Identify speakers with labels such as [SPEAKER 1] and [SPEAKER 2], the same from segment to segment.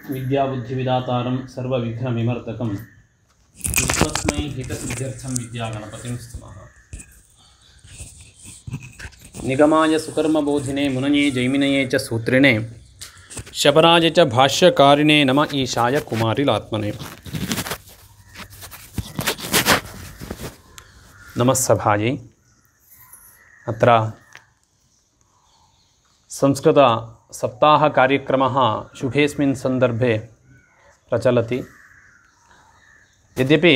[SPEAKER 1] विद्याबुद्धिविदातारं सर्वविघ्नविमर्दकं विश्वस्मै हितसिद्ध्यर्थं विद्यागणपतिं स्तुमः निगमाय सुकर्मबोधिने मुनये जैमिनये च सूत्रिणे शबराय च भाष्यकारिणे नम ईशाय कुमारिलात्मने नमः सभायै अत्र संस्कृतसप्ताहकार्यक्रमः शुभेऽस्मिन् सन्दर्भे प्रचलति यद्यपि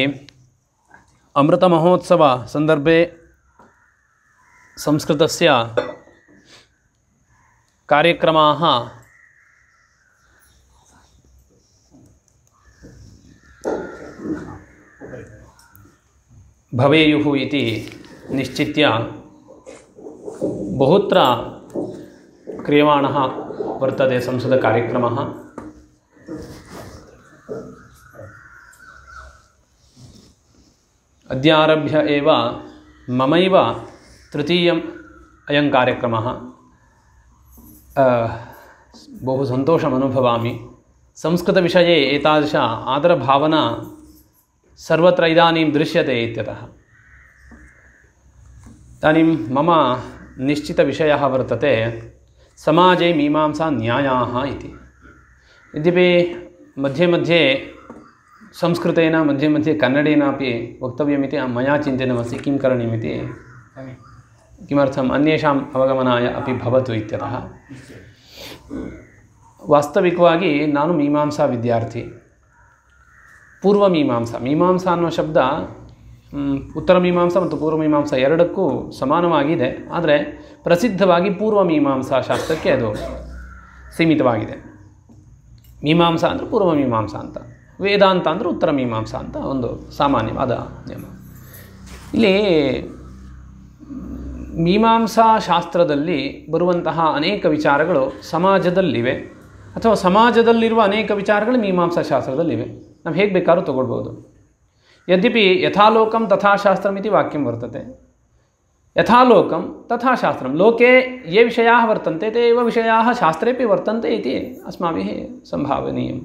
[SPEAKER 1] अमृतमहोत्सवसन्दर्भे संस्कृतस्य कार्यक्रमाः भवेयुः इति निश्चित्य बहुत्र क्रियमाणः वर्तते संस्कृतकार्यक्रमः अद्य आरभ्य एव ममैव तृतीयम् अयं कार्यक्रमः अ, बहु सन्तोषम् अनुभवामि संस्कृतविषये एतादृश आदरभावना सर्वत्र इदानीं दृश्यते इत्यतः इदानीं मम निश्चितविषयः वर्तते समाजे मीमांसा न्यायाः इति यद्यपि मध्ये मध्ये संस्कृतेन मध्ये मध्ये कन्नडेनापि वक्तव्यमिति मया चिन्तनमस्ति किं करणीयमिति किमर्थम् अन्येषाम् ಅವಗಮನಾಯ अपि भवतु इत्यतः ವಾಸ್ತವಿಕವಾಗಿ ನಾನು ಮೀಮಾಂಸಾ ವಿದ್ಯಾರ್ಥಿ ಪೂರ್ವ ಮೀಮಾಂಸಾ ಮೀಮಾಂಸಾ ಅನ್ನೋ ಶಬ್ದ ಮ್, ಉತ್ತರ ಮೀಮಾಂಸಾ ಮತ್ತು ಪೂರ್ವ ಮೀಮಾಂಸಾ ಎರಡಕ್ಕೂ ಸಮಾನವಾಗಿದೆ ಆದರೆ ಪ್ರಸಿದ್ಧವಾಗಿ ಪೂರ್ವ ಮೀಮಾಂಸಾ ಶಾಸ್ತ್ರಕ್ಕೆ ಅದು ಸೀಮಿತವಾಗಿದೆ ಮೀಮಾಂಸಾ ಅಂದರೆ ಪೂರ್ವ ಮೀಮಾಂಸಾ ಅಂತ ವೇದಾಂತ ಅಂದರೆ ಉತ್ತರ ಮೀಮಾಂಸಾ ಅಂತ ಒಂದು ಸಾಮಾನ್ಯವಾದ ನಿಯಮ ಇಲ್ಲಿ ಮೀಮಾಂಸಾ ಶಾಸ್ತ್ರದಲ್ಲಿ ಬರುವಂತಹ ಅನೇಕ ವಿಚಾರಗಳು ಸಮಾಜದಲ್ಲಿವೆ ಅಥವಾ ಸಮಾಜದಲ್ಲಿರುವ ಅನೇಕ ವಿಚಾರಗಳು ಮೀಮಾಂಸಾ ಶಾಸ್ತ್ರದಲ್ಲಿವೆ ನಾವು ಹೇಗೆ ಬೇಕಾದ್ರೂ ತಗೊಳ್ಬೋದು ಯದ್ಯಪಿ ಯಥಾಲೋಕಂ ತಥಾಶಾಸ್ತ್ರಂ ಇತಿ ವಾಕ್ಯಂ ವರ್ತತೆ ಯಥಾಲೋಕಂ ತಥಾಶಾಸ್ತ್ರಂ ಲೋಕೆ ये विषयाः वर्तन्ते ते एव विषयाः शास्त्रेपि वर्तन्ते इति अस्माभिः सम्भावनीयम्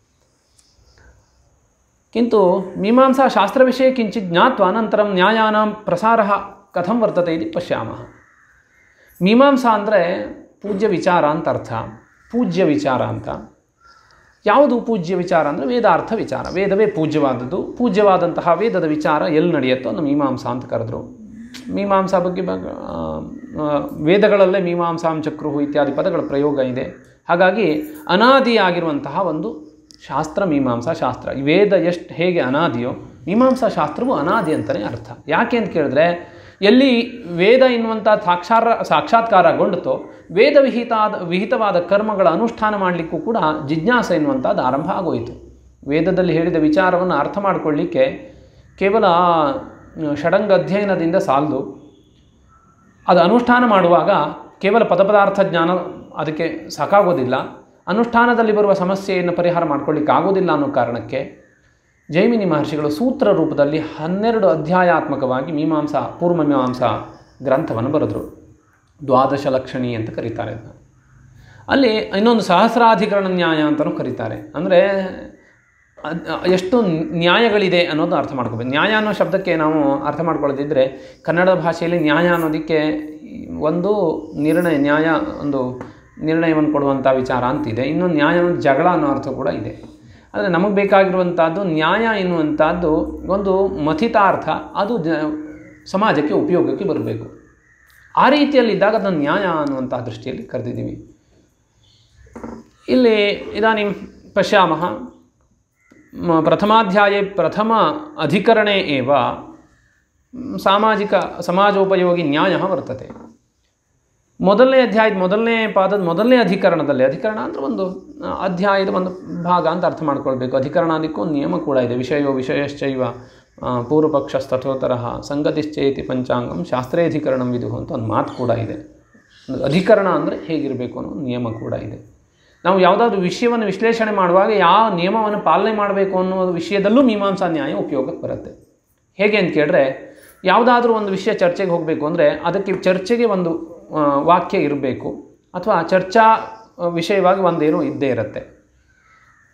[SPEAKER 1] किन्तु मीमांसाशास्त्रविषये किञ्चित् ज्ञात्वा अनन्तरं न्यायानां प्रसारः कथं वर्तते इति पश्यामः ಮೀಮಾಂಸಾ ಅಂದರೆ ಪೂಜ್ಯ ವಿಚಾರ ಅಂತ ಅರ್ಥ ಪೂಜ್ಯ ವಿಚಾರ ಅಂತ ಯಾವುದು ಪೂಜ್ಯ ವಿಚಾರ ಅಂದರೆ ವೇದಾರ್ಥ ವಿಚಾರ ವೇದವೇ ಪೂಜ್ಯವಾದದ್ದು ಪೂಜ್ಯವಾದಂತಹ ವೇದದ ವಿಚಾರ ಎಲ್ಲಿ ನಡೆಯುತ್ತೋ ಅದನ್ನು ಮೀಮಾಂಸಾ ಅಂತ ಕರೆದ್ರು ಮೀಮಾಂಸಾ ಬಗ್ಗೆ ಬ- ಆ, ಆ, ವೇದಗಳಲ್ಲೇ ಮೀಮಾಂಸಾಂ ಚಕ್ರುಹು ಇತ್ಯಾದಿ ಪದಗಳ ಪ್ರಯೋಗ ಇದೆ ಹಾಗಾಗಿ ಅನಾದಿಯಾಗಿರುವಂತಹ ಒಂದು ಶಾಸ್ತ್ರ ಮೀಮಾಂಸಾ ಶಾಸ್ತ್ರ ಈ ವೇದ ಎಷ್ಟು ಹೇಗೆ ಅನಾದಿಯೋ ಮೀಮಾಂಸಾ ಶಾಸ್ತ್ರವು ಅನಾದಿ ಅಂತಲೇ ಅರ್ಥ ಯಾಕೆ ಅಂತ ಕೇಳಿದ್ರೆ ಎಲ್ಲಿ ವೇದ ಎನ್ನುವಂಥ ಸಾಕ್ಷಾರ ಸಾಕ್ಷಾತ್ಕಾರಗೊಂಡಿತೋ ವೇದ ವಿಹಿತಾದ ವಿಹಿತವಾದ ಕರ್ಮಗಳ ಅನುಷ್ಠಾನ ಮಾಡಲಿಕ್ಕೂ ಕೂಡ ಜಿಜ್ಞಾಸ ಎನ್ನುವಂಥದ್ದು ಆರಂಭ ಆಗೋಯಿತು ವೇದದಲ್ಲಿ ಹೇಳಿದ ವಿಚಾರವನ್ನು ಅರ್ಥ ಮಾಡಿಕೊಳ್ಳಿಕ್ಕೆ ಕೇವಲ ಆ, ಷಡಂಗ ಅಧ್ಯಯನದಿಂದ ಸಾಲದು ಅದು ಅನುಷ್ಠಾನ ಮಾಡುವಾಗ ಕೇವಲ ಪದಪದಾರ್ಥ ಜ್ಞಾನ ಅದಕ್ಕೆ ಸಾಕಾಗೋದಿಲ್ಲ ಅನುಷ್ಠಾನದಲ್ಲಿ ಬರುವ ಸಮಸ್ಯೆಯನ್ನು ಪರಿಹಾರ ಮಾಡ್ಕೊಳ್ಳಿಕ್ಕೆ ಆಗೋದಿಲ್ಲ ಅನ್ನೋ ಕಾರಣಕ್ಕೆ ಜೈಮಿನಿ ಮಹರ್ಷಿಗಳು ಸೂತ್ರ ರೂಪದಲ್ಲಿ ಹನ್ನೆರಡು ಅಧ್ಯಾಯಾತ್ಮಕವಾಗಿ ಮೀಮಾಂಸಾ ಪೂರ್ವ ಮೀಮಾಂಸಾ ಗ್ರಂಥವನ್ನು ಬರೆದರು ದ್ವಾದಶ ಲಕ್ಷಣಿ ಅಂತ ಕರೀತಾರೆ ಅದನ್ನ ಅಲ್ಲಿ ಇನ್ನೊಂದು ಸಹಸ್ರಾಧಿಕರಣ ನ್ಯಾಯ ಅಂತಲೂ ಕರೀತಾರೆ ಅಂದರೆ ಅದ್- ಎಷ್ಟು ನ್ಯಾಯಗಳಿದೆ ಅನ್ನೋದು ಅರ್ಥ ಮಾಡ್ಕೋಬೇಕು ನ್ಯಾಯ ಅನ್ನೋ ಶಬ್ದಕ್ಕೆ ನಾವು ಅರ್ಥ ಮಾಡ್ಕೊಳ್ಳೋದಿದ್ದರೆ ಕನ್ನಡ ಭಾಷೆಯಲ್ಲಿ ನ್ಯಾಯ ಅನ್ನೋದಕ್ಕೆ ಒಂದು ನಿರ್ಣಯ ನ್ಯಾಯ ಒಂದು ನಿರ್ಣಯವನ್ನು ಕೊಡುವಂಥ ವಿಚಾರ ಅಂತಿದೆ ಇನ್ನೊಂದು ನ್ಯಾಯ ಅನ್ನೋದು ಜಗಳ ಅನ್ನೋ ಅರ್ಥ ಕೂಡ ಇದೆ ಆದರೆ ನಮಗೆ ಬೇಕಾಗಿರುವಂಥದ್ದು ನ್ಯಾಯ ಎನ್ನುವಂಥದ್ದು ಒಂದು ಮಥಿತಾರ್ಥ ಅದು ಜ ಸಮಾಜಕ್ಕೆ ಉಪಯೋಗಕ್ಕೆ ಬರಬೇಕು ಆ ರೀತಿಯಲ್ಲಿದ್ದಾಗ ಅದನ್ನು ನ್ಯಾಯ ಅನ್ನುವಂಥ ದೃಷ್ಟಿಯಲ್ಲಿ ಕರೆದಿದ್ದೀವಿ ಇಲ್ಲಿ ಇದಾನಿಂ ಪಶ್ಯಾಮः म- प्रथमाध्याये प्रथम अधिकरणे एव ಮ್, ಸಾಮಾಜಿಕ ಸಮಾಜೋಪಯೋಗಿ ನ್ಯಾಯ ವರ್ತತೆ ಮೊದಲನೇ ಅಧ್ಯಾಯದ ಮೊದಲನೇ ಪಾದದ ಮೊದಲನೇ ಅಧಿಕರಣದಲ್ಲಿ ಅಧಿಕರಣ ಅಂದರೆ ಒಂದು ಆ, ಅಧ್ಯಾಯದ ಒಂದು ಭಾಗ ಅಂತ ಅರ್ಥ ಮಾಡ್ಕೊಳ್ಬೇಕು ಅಧಿಕರಣ ಅದಕ್ಕೂ ಒಂದು ನಿಯಮ ಕೂಡ ಇದೆ ವಿಷಯೋ ವಿಷಯಶ್ಚೈವ ಆ, ಪೂರ್ವಪಕ್ಷಸ್ತಥೋತರಃ ಸಂಗತಿಶ್ಚೇತಿ ಪಂಚಾಂಗಂ ಶಾಸ್ತ್ರೇಧಿಕರಣಂ ವಿದುಹು ಅಂತ ಒಂದು ಮಾತು ಕೂಡ ಇದೆ ಒಂದು ಅಧಿಕರಣ ಅಂದರೆ ಹೇಗಿರಬೇಕು ಅನ್ನೋ ಒಂದು ನಿಯಮ ಕೂಡ ಇದೆ ನಾವು ಯಾವುದಾದ್ರೂ ವಿಷಯವನ್ನು ವಿಶ್ಲೇಷಣೆ ಮಾಡುವಾಗ ಯಾವ ನಿಯಮವನ್ನು ಪಾಲನೆ ಮಾಡಬೇಕು ಅನ್ನೋ ವಿಷಯದಲ್ಲೂ ಮೀಮಾಂಸಾ ನ್ಯಾಯ ಉಪಯೋಗಕ್ಕೆ ಬರುತ್ತೆ ಹೇಗೆ ಅಂತ ಕೇಳಿದ್ರೆ ಯಾವುದಾದ್ರೂ ಒಂದು ವಿಷಯ ಚರ್ಚೆಗೆ ಹೋಗಬೇಕು ಅಂದರೆ ಅದಕ್ಕೆ ಚರ್ಚೆಗೆ ಒಂದು ಆ, ವಾಕ್ಯ ಇರಬೇಕು ಅಥವಾ ಚರ್ಚಾ ಆ, ವಿಷಯವಾಗಿ ಒಂದೇನೋ ಇದ್ದೇ ಇರುತ್ತೆ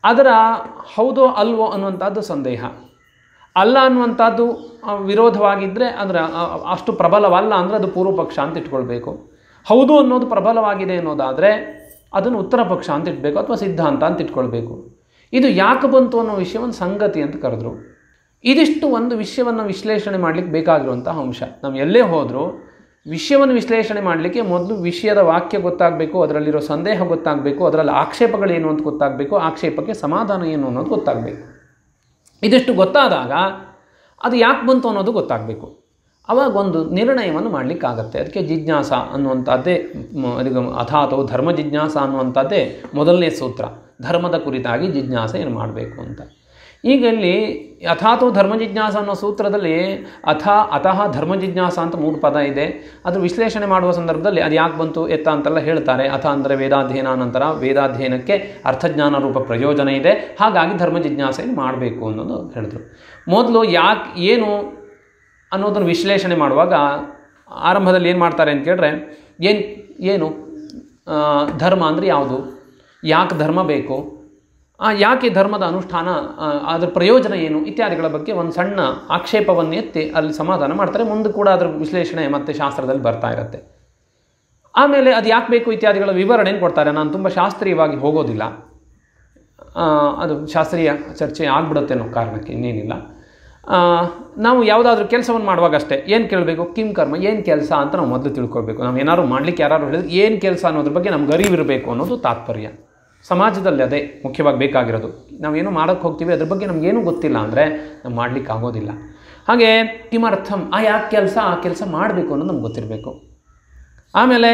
[SPEAKER 1] ಅದರ ಹೌದೋ ಅಲ್ವೋ ಅನ್ನುವಂಥದ್ದು ಸಂದೇಹ ಅಲ್ಲ ಅನ್ನುವಂಥದ್ದು ಆ, ವಿರೋಧವಾಗಿದ್ದರೆ ಅದರ ಆ, ಅಷ್ಟು ಪ್ರಬಲವಲ್ಲ ಅಂದರೆ ಅದು ಪೂರ್ವ ಪಕ್ಷ ಅಂತ ಇಟ್ಕೊಳ್ಬೇಕು ಹೌದು ಅನ್ನೋದು ಪ್ರಬಲವಾಗಿದೆ ಅನ್ನೋದಾದರೆ ಅದನ್ನು ಉತ್ತರ ಪಕ್ಷ ಅಂತ ಇಟ್ಬೇಕು ಅಥವಾ ಸಿದ್ಧಾಂತ ಅಂತ ಇಟ್ಕೊಳ್ಬೇಕು ಇದು ಯಾಕೆ ಬಂತು ಅನ್ನೋ ವಿಷಯವನ್ನು ಸಂಗತಿ ಅಂತ ಕರೆದ್ರು ಇದಿಷ್ಟು ಒಂದು ವಿಷಯವನ್ನು ವಿಶ್ಲೇಷಣೆ ಮಾಡಲಿಕ್ಕೆ ಬೇಕಾಗಿರುವಂತಹ ಅಂಶ ನಾವು ಎಲ್ಲೇ ಹೋದರೂ ವಿಷಯವನ್ನು ವಿಶ್ಲೇಷಣೆ ಮಾಡಲಿಕ್ಕೆ ಮೊದಲು ವಿಷಯದ ವಾಕ್ಯ ಗೊತ್ತಾಗಬೇಕು ಅದರಲ್ಲಿರೋ ಸಂದೇಹ ಗೊತ್ತಾಗಬೇಕು ಅದರಲ್ಲಿ ಆಕ್ಷೇಪಗಳೇನು ಅಂತ ಗೊತ್ತಾಗಬೇಕು ಆಕ್ಷೇಪಕ್ಕೆ ಸಮಾಧಾನ ಏನು ಅನ್ನೋದು ಗೊತ್ತಾಗಬೇಕು ಇದಿಷ್ಟು ಗೊತ್ತಾದಾಗ ಅದು ಯಾಕೆ ಬಂತು ಅನ್ನೋದು ಗೊತ್ತಾಗಬೇಕು ಅವಾಗ ಒಂದು ನಿರ್ಣಯವನ್ನು ಮಾಡಲಿಕ್ಕಾಗತ್ತೆ ಅದಕ್ಕೆ ಜಿಜ್ಞಾಸ ಅನ್ನುವಂಥದ್ದೇ ಮ- ಅದಕ್ಕೆ ಅಥಾತೋ ಧರ್ಮ ಜಿಜ್ಞಾಸ ಅನ್ನುವಂಥದ್ದೇ ಮೊದಲನೇ ಸೂತ್ರ ಧರ್ಮದ ಕುರಿತಾಗಿ ಜಿಜ್ಞಾಸ ಏನು ಮಾಡಬೇಕು ಅಂತ ಈಗ ಇಲ್ಲಿ ಅಥಾತೋ ಧರ್ಮ ಜಿಜ್ಞಾಸ ಅನ್ನೋ ಸೂತ್ರದಲ್ಲಿ ಅಥ ಅತಃ ಧರ್ಮ ಜಿಜ್ಞಾಸ ಅಂತ ಮೂರು ಪದ ಇದೆ ಅದ್ರ ವಿಶ್ಲೇಷಣೆ ಮಾಡುವ ಸಂದರ್ಭದಲ್ಲಿ ಅದು ಯಾಕೆ ಬಂತು ಎತ್ತ ಅಂತೆಲ್ಲ ಹೇಳ್ತಾರೆ ಅಥ ಅಂದರೆ ವೇದಾಧ್ಯಯನ ನಂತರ ವೇದಾಧ್ಯಯನಕ್ಕೆ ಅರ್ಥಜ್ಞಾನ ರೂಪ ಪ್ರಯೋಜನ ಇದೆ ಹಾಗಾಗಿ ಧರ್ಮ ಜಿಜ್ಞಾಸೆಯನ್ನು ಮಾಡಬೇಕು ಅನ್ನೋದು ಹೇಳಿದ್ರು ಮೊದಲು ಯಾಕೆ ಏನು ಅನ್ನೋದನ್ನು ವಿಶ್ಲೇಷಣೆ ಮಾಡುವಾಗ ಆರಂಭದಲ್ಲಿ ಏನು ಮಾಡ್ತಾರೆ ಅಂತ ಕೇಳಿದ್ರೆ ಏನು ಏನು ಆ, ಧರ್ಮ ಅಂದರೆ ಯಾವುದು ಯಾಕೆ ಧರ್ಮ ಬೇಕು ಆ, ಯಾಕೆ ಧರ್ಮದ ಅನುಷ್ಠಾನ ಆ, ಅದರ ಪ್ರಯೋಜನ ಏನು ಇತ್ಯಾದಿಗಳ ಬಗ್ಗೆ ಒಂದು ಸಣ್ಣ ಆಕ್ಷೇಪವನ್ನು ಎತ್ತಿ ಅಲ್ಲಿ ಸಮಾಧಾನ ಮಾಡ್ತಾರೆ ಮುಂದೆ ಕೂಡ ಅದರ ವಿಶ್ಲೇಷಣೆ ಮತ್ತು ಶಾಸ್ತ್ರದಲ್ಲಿ ಬರ್ತಾ ಇರುತ್ತೆ ಆಮೇಲೆ ಅದು ಯಾಕೆ ಬೇಕು ಇತ್ಯಾದಿಗಳ ವಿವರಣೆಯನ್ನು ಕೊಡ್ತಾರೆ ನಾನು ತುಂಬ ಶಾಸ್ತ್ರೀಯವಾಗಿ ಹೋಗೋದಿಲ್ಲ ಆ, ಅದು ಶಾಸ್ತ್ರೀಯ ಚರ್ಚೆ ಆಗ್ಬಿಡುತ್ತೆ ಅನ್ನೋ ಕಾರಣಕ್ಕೆ ಇನ್ನೇನಿಲ್ಲ ಆ, ನಾವು ಯಾವುದಾದ್ರೂ ಕೆಲಸವನ್ನು ಮಾಡುವಾಗ ಅಷ್ಟೇ ಏನು ಕೇಳಬೇಕು ಕಿಮ್ ಕರ್ಮ ಏನು ಕೆಲಸ ಅಂತ ನಾವು ಮೊದಲು ತಿಳ್ಕೊಳ್ಬೇಕು ನಾವು ಏನಾದ್ರು ಮಾಡಲಿಕ್ಕೆ ಯಾರು ಹೇಳಿದ್ರೆ ಏನು ಕೆಲಸ ಅನ್ನೋದ್ರ ಬಗ್ಗೆ ನಮ್ಗೆ ಅರಿವಿರಬೇಕು ಅನ್ನೋದು ತಾತ್ಪರ್ಯ ಸಮಾಜದಲ್ಲಿ ಅದೇ ಮುಖ್ಯವಾಗಿ ಬೇಕಾಗಿರೋದು ನಾವೇನು ಮಾಡೋಕ್ಕೆ ಹೋಗ್ತೀವಿ ಅದ್ರ ಬಗ್ಗೆ ನಮಗೇನು ಗೊತ್ತಿಲ್ಲ ಅಂದರೆ ನಾವು ಮಾಡಲಿಕ್ಕೆ ಆಗೋದಿಲ್ಲ ಹಾಗೆ ಕಿಮರ್ಥಂ ಆ ಯಾಕೆ ಕೆಲಸ ಆ ಕೆಲಸ ಮಾಡಬೇಕು ಅನ್ನೋದು ನಮ್ಗೆ ಗೊತ್ತಿರಬೇಕು ಆಮೇಲೆ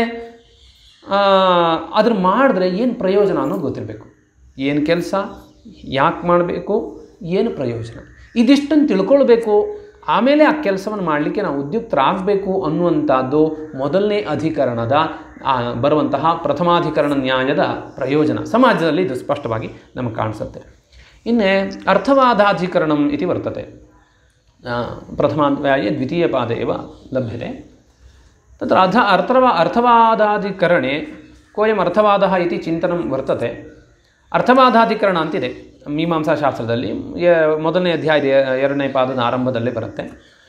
[SPEAKER 1] ಅದ್ರ ಮಾಡಿದ್ರೆ ಏನು ಪ್ರಯೋಜನ ಅನ್ನೋದು ಗೊತ್ತಿರಬೇಕು ಏನು ಕೆಲಸ ಯಾಕೆ ಮಾಡಬೇಕು ಏನು ಪ್ರಯೋಜನ ಇದಿಷ್ಟನ್ನು ತಿಳ್ಕೊಳ್ಬೇಕು ಆಮೇಲೆ ಆ ಕೆಲಸವನ್ನು ಮಾಡಲಿಕ್ಕೆ ನಾವು ಉದ್ಯುಕ್ತರಾಗಬೇಕು ಅನ್ನುವಂಥದ್ದು ಮೊದಲನೇ ಅಧಿಕರಣದ ಆ, ಬರುವಂತಹ ಪ್ರಥಮಾಧಿಕರಣ ನ್ಯಾಯದ ಪ್ರಯೋಜನ ಸಮಾಜದಲ್ಲಿ ಇದು ಸ್ಪಷ್ಟವಾಗಿ ನಮಗೆ ಕಾಣಿಸುತ್ತೆ ಇನ್ನೇ ಅರ್ಥವಾದಾಧಿಕರಣಂ ಇತಿ ವರ್ತತೆ ಆ, ಪ್ರಥಮಾಧ್ಯಾಯ ದ್ವಿತೀಯಪಾದ ಏವ ಲಭ್ಯತೆ तत्र अथ अर्थवा अर्थवादाधिकरणे कोऽयम् अर्थवादः इति चिन्तनं वर्तते ಅರ್ಥವಾದಾಧಿಕರಣ ಅಂತಿದೆ ಮೀಮಾಂಸಾಶಾಸ್ತ್ರದಲ್ಲಿ ಯ- ಮೊದಲನೇ ಅಧ್ಯಾಯದ ಎ- ಎರಡನೇ ಪಾದದ ಆರಂಭದಲ್ಲೇ ಬರುತ್ತೆ